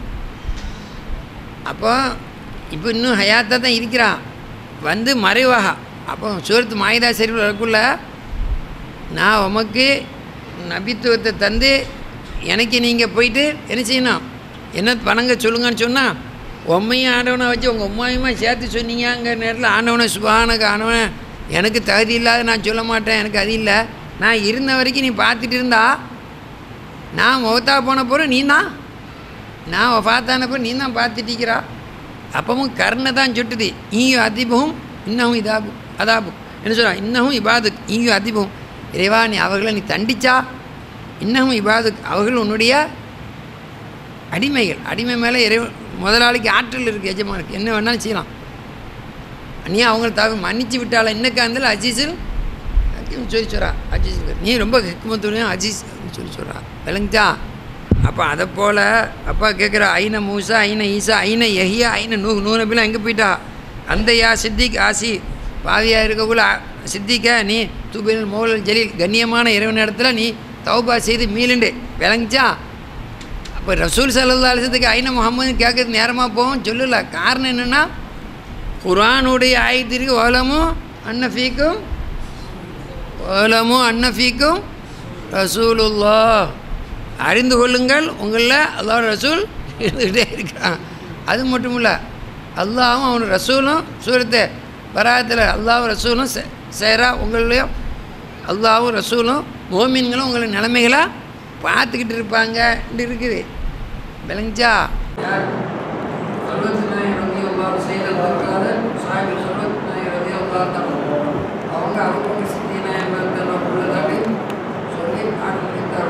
அப்போ இப்போ இன்னும் ஹயாத்தாக தான் இருக்கிறான் வந்து மறைவாக அப்போ சூரத்து மாயுதா சரிவில் வரக்குள்ள நான் உமக்கு நபித்துவத்தை தந்து எனக்கு நீங்கள் போயிட்டு என்ன செய்யணும் என்ன பணங்க சொல்லுங்கன்னு சொன்னால் உண்மையும் ஆண்டவனை வச்சு உங்கள் உண்மையுமா சேர்த்து சொன்னீங்கங்கிற நேரத்தில் ஆண்டவனை சுபானக்கு ஆண்டவனை எனக்கு தகுதி இல்லாத நான் சொல்ல மாட்டேன் எனக்கு அது இல்லை நான் இருந்த வரைக்கும் நீ பார்த்துட்டு இருந்தா நான் முகத்தா போன பிறகு நீ தான் நான் பார்த்தானப்போ நீ தான் பார்த்துட்டிக்கிறா அப்பவும் கருணை தான் சுட்டுது ஈயும் அதிபமும் இன்னமும் இதாபு அதாபு என்ன சொல்கிறா இன்னமும் இபாது ஈயும் அதிபம் இறைவா நீ அவர்களை நீ தண்டிச்சா இன்னமும் இபாது அவர்கள் உன்னுடைய அடிமைகள் அடிமை மேலே இறை முதலாளிக்கு ஆற்றல் இருக்குது எஜமானுக்கு என்ன வேணாலும் செய்யலாம் நீ அவங்கள தவிர மன்னிச்சு விட்டால இன்னக்கு இருந்தாலும் அஜீஸில் ஹக்கீம் சொல்லி சொல்கிறா அஜீஸ் நீ ரொம்ப ஹிக்மத்துடையும் அஜீஸ் அப்படின்னு சொல்லி சொல்கிறா விளங்குச்சா அப்போ அதை போல் அப்பா கேட்குறா ஐன மூசா ஐன ஈசா ஐன எஹியா ஐன நூ நூ நபிலாம் எங்கே போயிட்டா அந்த யா சித்திக் ஆசி பாவியாக இருக்கக்குள்ள ஆ- சித்திக்க நீ தூபில் மோகல் ஜலீல் கண்ணியமான இறைவன் இடத்துல நீ தௌபா செய்து மீளுண்டு விளங்குச்சா அப்போ ரசூல் சல்லா அலிசத்துக்கு ஐன முகமது கேட்கறது நேரமாக போகும் சொல்லல காரணம் என்னென்னா குரானுடைய ஆயத்திற்கு ஓலமும் அன்னஃபீக்கும் ஓலமும் அன்னஃபீக்கும் ரசூலுல்லா அறிந்து கொள்ளுங்கள் உங்களில் அல்லாஹ் ரசூல் இருந்துக்கிட்டே இருக்கிறான் அது மட்டும் இல்லை அல்லாவும் அவன் ரசூலும் சூரத்தை பராத்தில் அல்லாஹ் ரசூலும் சே- சேரா உங்களையும் அல்லாவும் ரசூலும் மோமீன்களும் உங்களை நிலைமைகளை பார்த்துக்கிட்டு இருப்பாங்க இருக்குது விளங்குச்சா யார் சொல்வத்து நாயர் ரதி அல்லாஹ் செய்ததற்காக சாஹிப் சொல்வத்து நாயர் ரதி அல்லாஹ் தான் அவங்க அவங்க சித்தி நாயர் உள்ளதாக சொல்லி பாட முடித்தார்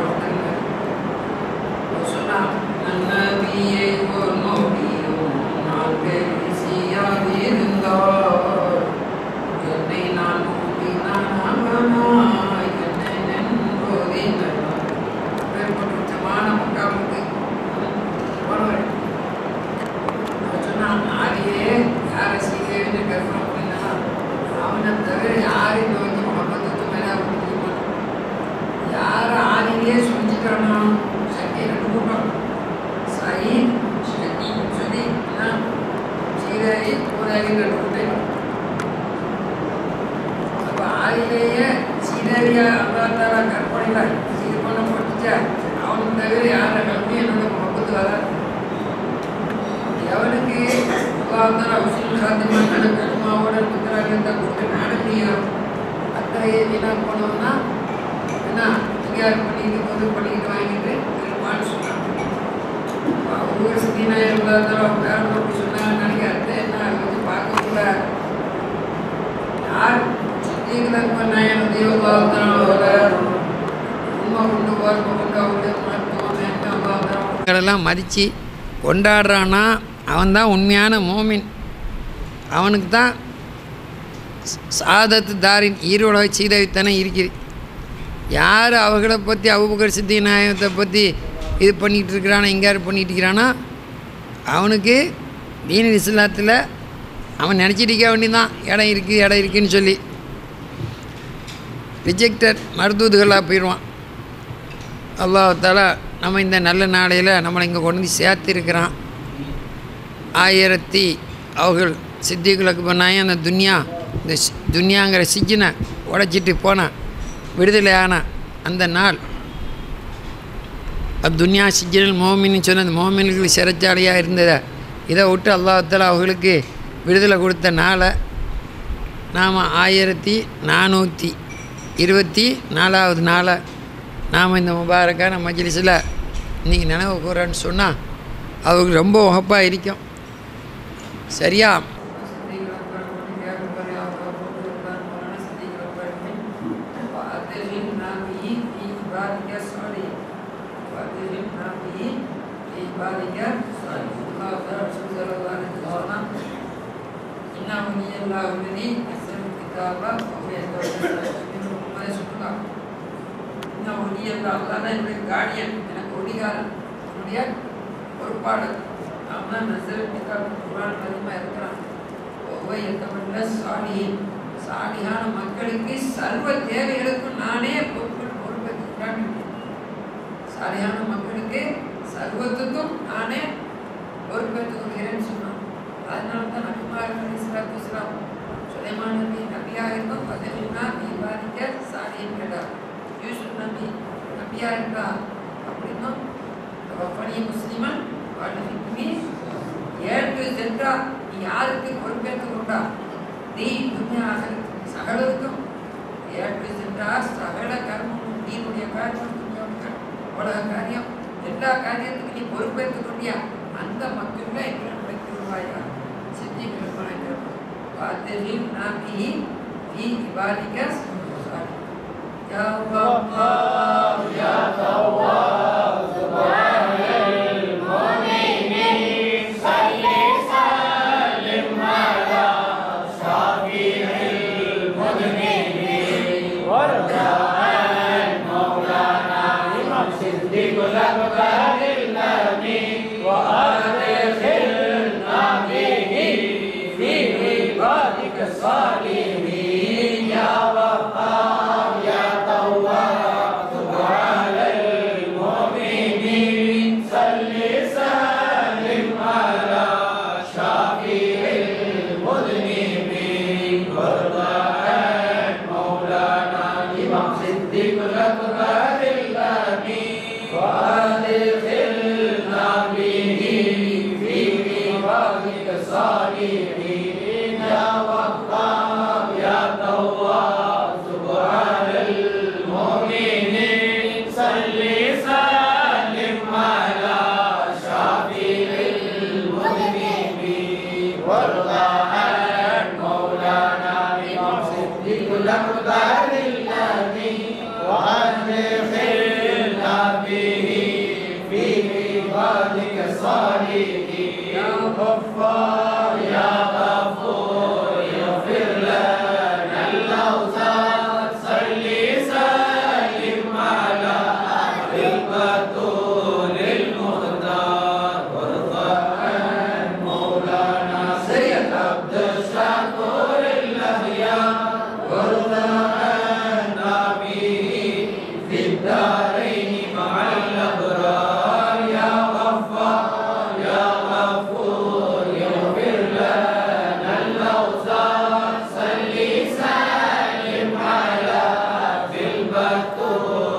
சொன்னார் நன்னபியை ஒரு நோக்கியும் நான் பேசியாக இருந்தார் என்னை நான் நோக்கினான் அவனாய் என்னை நன்போதினான் பேர்பட்ட உச்சமான மக்காமுக்கு போனவர் அவர் சொன்னான் ஆதியே யாரை செய்தேன்னு கற்பனை பண்ணினா அவனை தவிர யாரையும் நோக்கி முகப்பத்து மேலே முடிக்க யாரை ஆதியிலே சொல்லிக்கிறானோ சக்தி ரெண்டு கூட்டம் சரி சக்தி சொல்லி சீதை கோதாரி ரெண்டு கூட்டம் அப்ப ஆதியிலேயே சீதையா அல்லாத்தாரா கற்பனைகள் இது பண்ண போட்டுச்சா அவனுக்கு தவிர யாரை நம்பி என்னோட முகப்பத்து வராது எவனுக்கு அல்லாஹ் உசில் சாத்தியமான கடுமாவோட புத்திராகத்தை கொடுத்து நாட முடியும் அத்தகைய வீணா போனோம்னா என்ன தயார் பண்ணிட்டு பொது பண்ணிட்டு வாங்கிட்டு இருப்பான்னு சொன்னாங்க அவங்க சீனா இருந்தாலும் வேற அப்படி சொன்னாங்க நினைக்காது என்ன அதை வச்சு பார்க்கக்கூட யார் சித்திகளுக்கு நாயன் தேவதாத்தனோட உண்மை கொண்டு பார்க்க கொண்டு அவங்களுடைய மருத்துவம் என்ன அல்லாஹ் மதித்து கொண்டாடுறான்னா அவன்தான் உண்மையான மோமின் அவனுக்கு தான் சாதத்து தாரின் ஈரோட சீதவித்தனம் இருக்குது யார் அவர்களை பற்றி அபுபக்கர் சித்தி நாயகத்தை பற்றி இது பண்ணிகிட்டு இருக்கிறானோ எங்கேயாரு பண்ணிட்டு இருக்கிறானோ அவனுக்கு தீன இஸ்லாத்தில் அவன் நினச்சிட்டு இருக்க வேண்டியதான் இடம் இருக்குது இடம் இருக்குன்னு சொல்லி ரிஜெக்டட் மருத்துவர்களாக போயிடுவான் அல்லாஹால நம்ம இந்த நல்ல நாளையில் நம்மளை இங்கே கொண்டு வந்து சேர்த்திருக்கிறான் ஆயிரத்தி அவர்கள் சித்திகளுக்கு பண்ணாங்க அந்த துன்யா இந்த சி- துன்யாங்கிற சிஜினை உடைச்சிட்டு போன விடுதலையான அந்த நாள் துன்யா சிஜினல் மோமின்னு சொன்ன அந்த மோமின்கள் சிறைச்சாலையாக இருந்ததை இதை விட்டு அல்லாஹால அவர்களுக்கு விடுதலை கொடுத்த நாளை நாம் ஆயிரத்தி நானூற்றி இருபத்தி நாலாவது நாளை நாம் இந்த முபாரக்கான மஜ்லிஸில் இன்றைக்கி நினைவு கூறன்னு சொன்னால் அவங்களுக்கு ரொம்ப உகப்பாக இருக்கும் சரியா கார்டியன் எனக்கு ஒடிகாரன் என்னுடைய பொறுப்பாளர் அவன் நசர் கிதாப் குர்ஆன் அதிகமாக இருக்கிறான் ஒவ்வொரு எத்தப்பட்ட சாலியின் சாலியான மக்களுக்கு சர்வ தேவைகளுக்கும் நானே பொறுப்பு பொறுப்பேற்றுக்கிறேன் சாலியான மக்களுக்கு சர்வத்துக்கும் நானே பொறுப்பேற்றுக் கொள்கிறேன்னு சொன்னான் அதனால தான் நபிமார்கள் இஸ்லாத்து இஸ்லாம் சுலைமான் நபி நபியாக இருந்தோம் பதினா விவாதிக்க சாலியம் கேட்டார் யூசுப் நபி நபியா இருந்தா அப்படின்னும் பணி முஸ்லிமன் வாழ்க்கை ஏற்று சென்றா நீ யாருக்கு பொறுப்பேற்றுக் கொண்டா நீ துணியாக சகலருக்கும் ஏற்று சென்றா சகல கர்மமும் நீனுடைய காரியம் துன்யாவுடைய உலக காரியம் எல்லா காரியத்துக்கும் நீ பொறுப்பேற்றுக் கொண்டியா அந்த மக்கள்ல எங்களை வைத்து விடுவாயா செஞ்சு விடுவாங்க பார்த்தையும் நாமி நீ விவாதிக்க யா அல்லாஹ் யா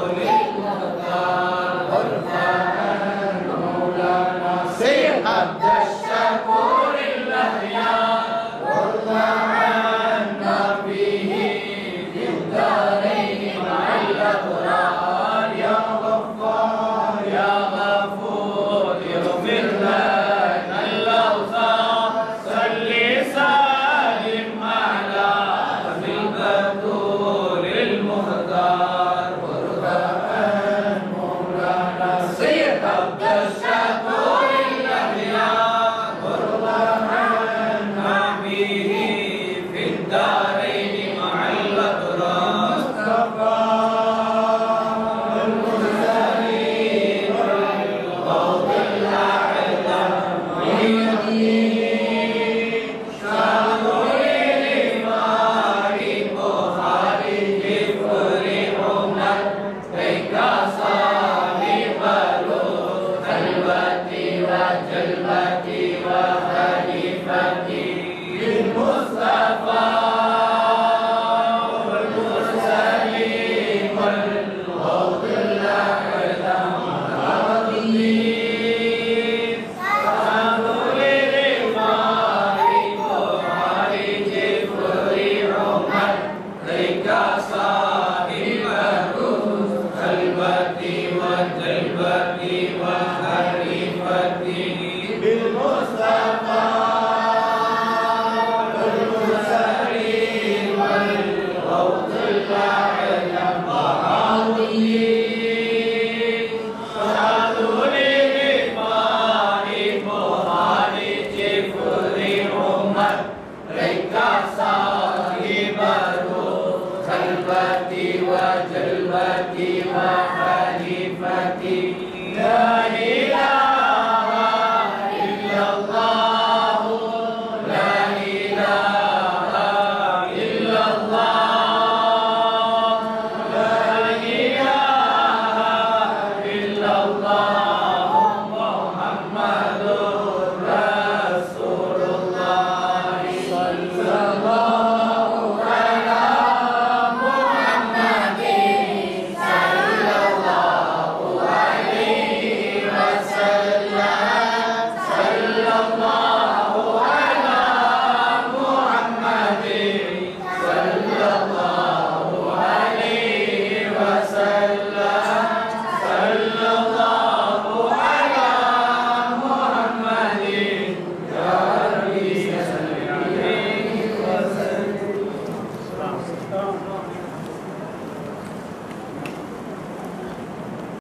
Say it.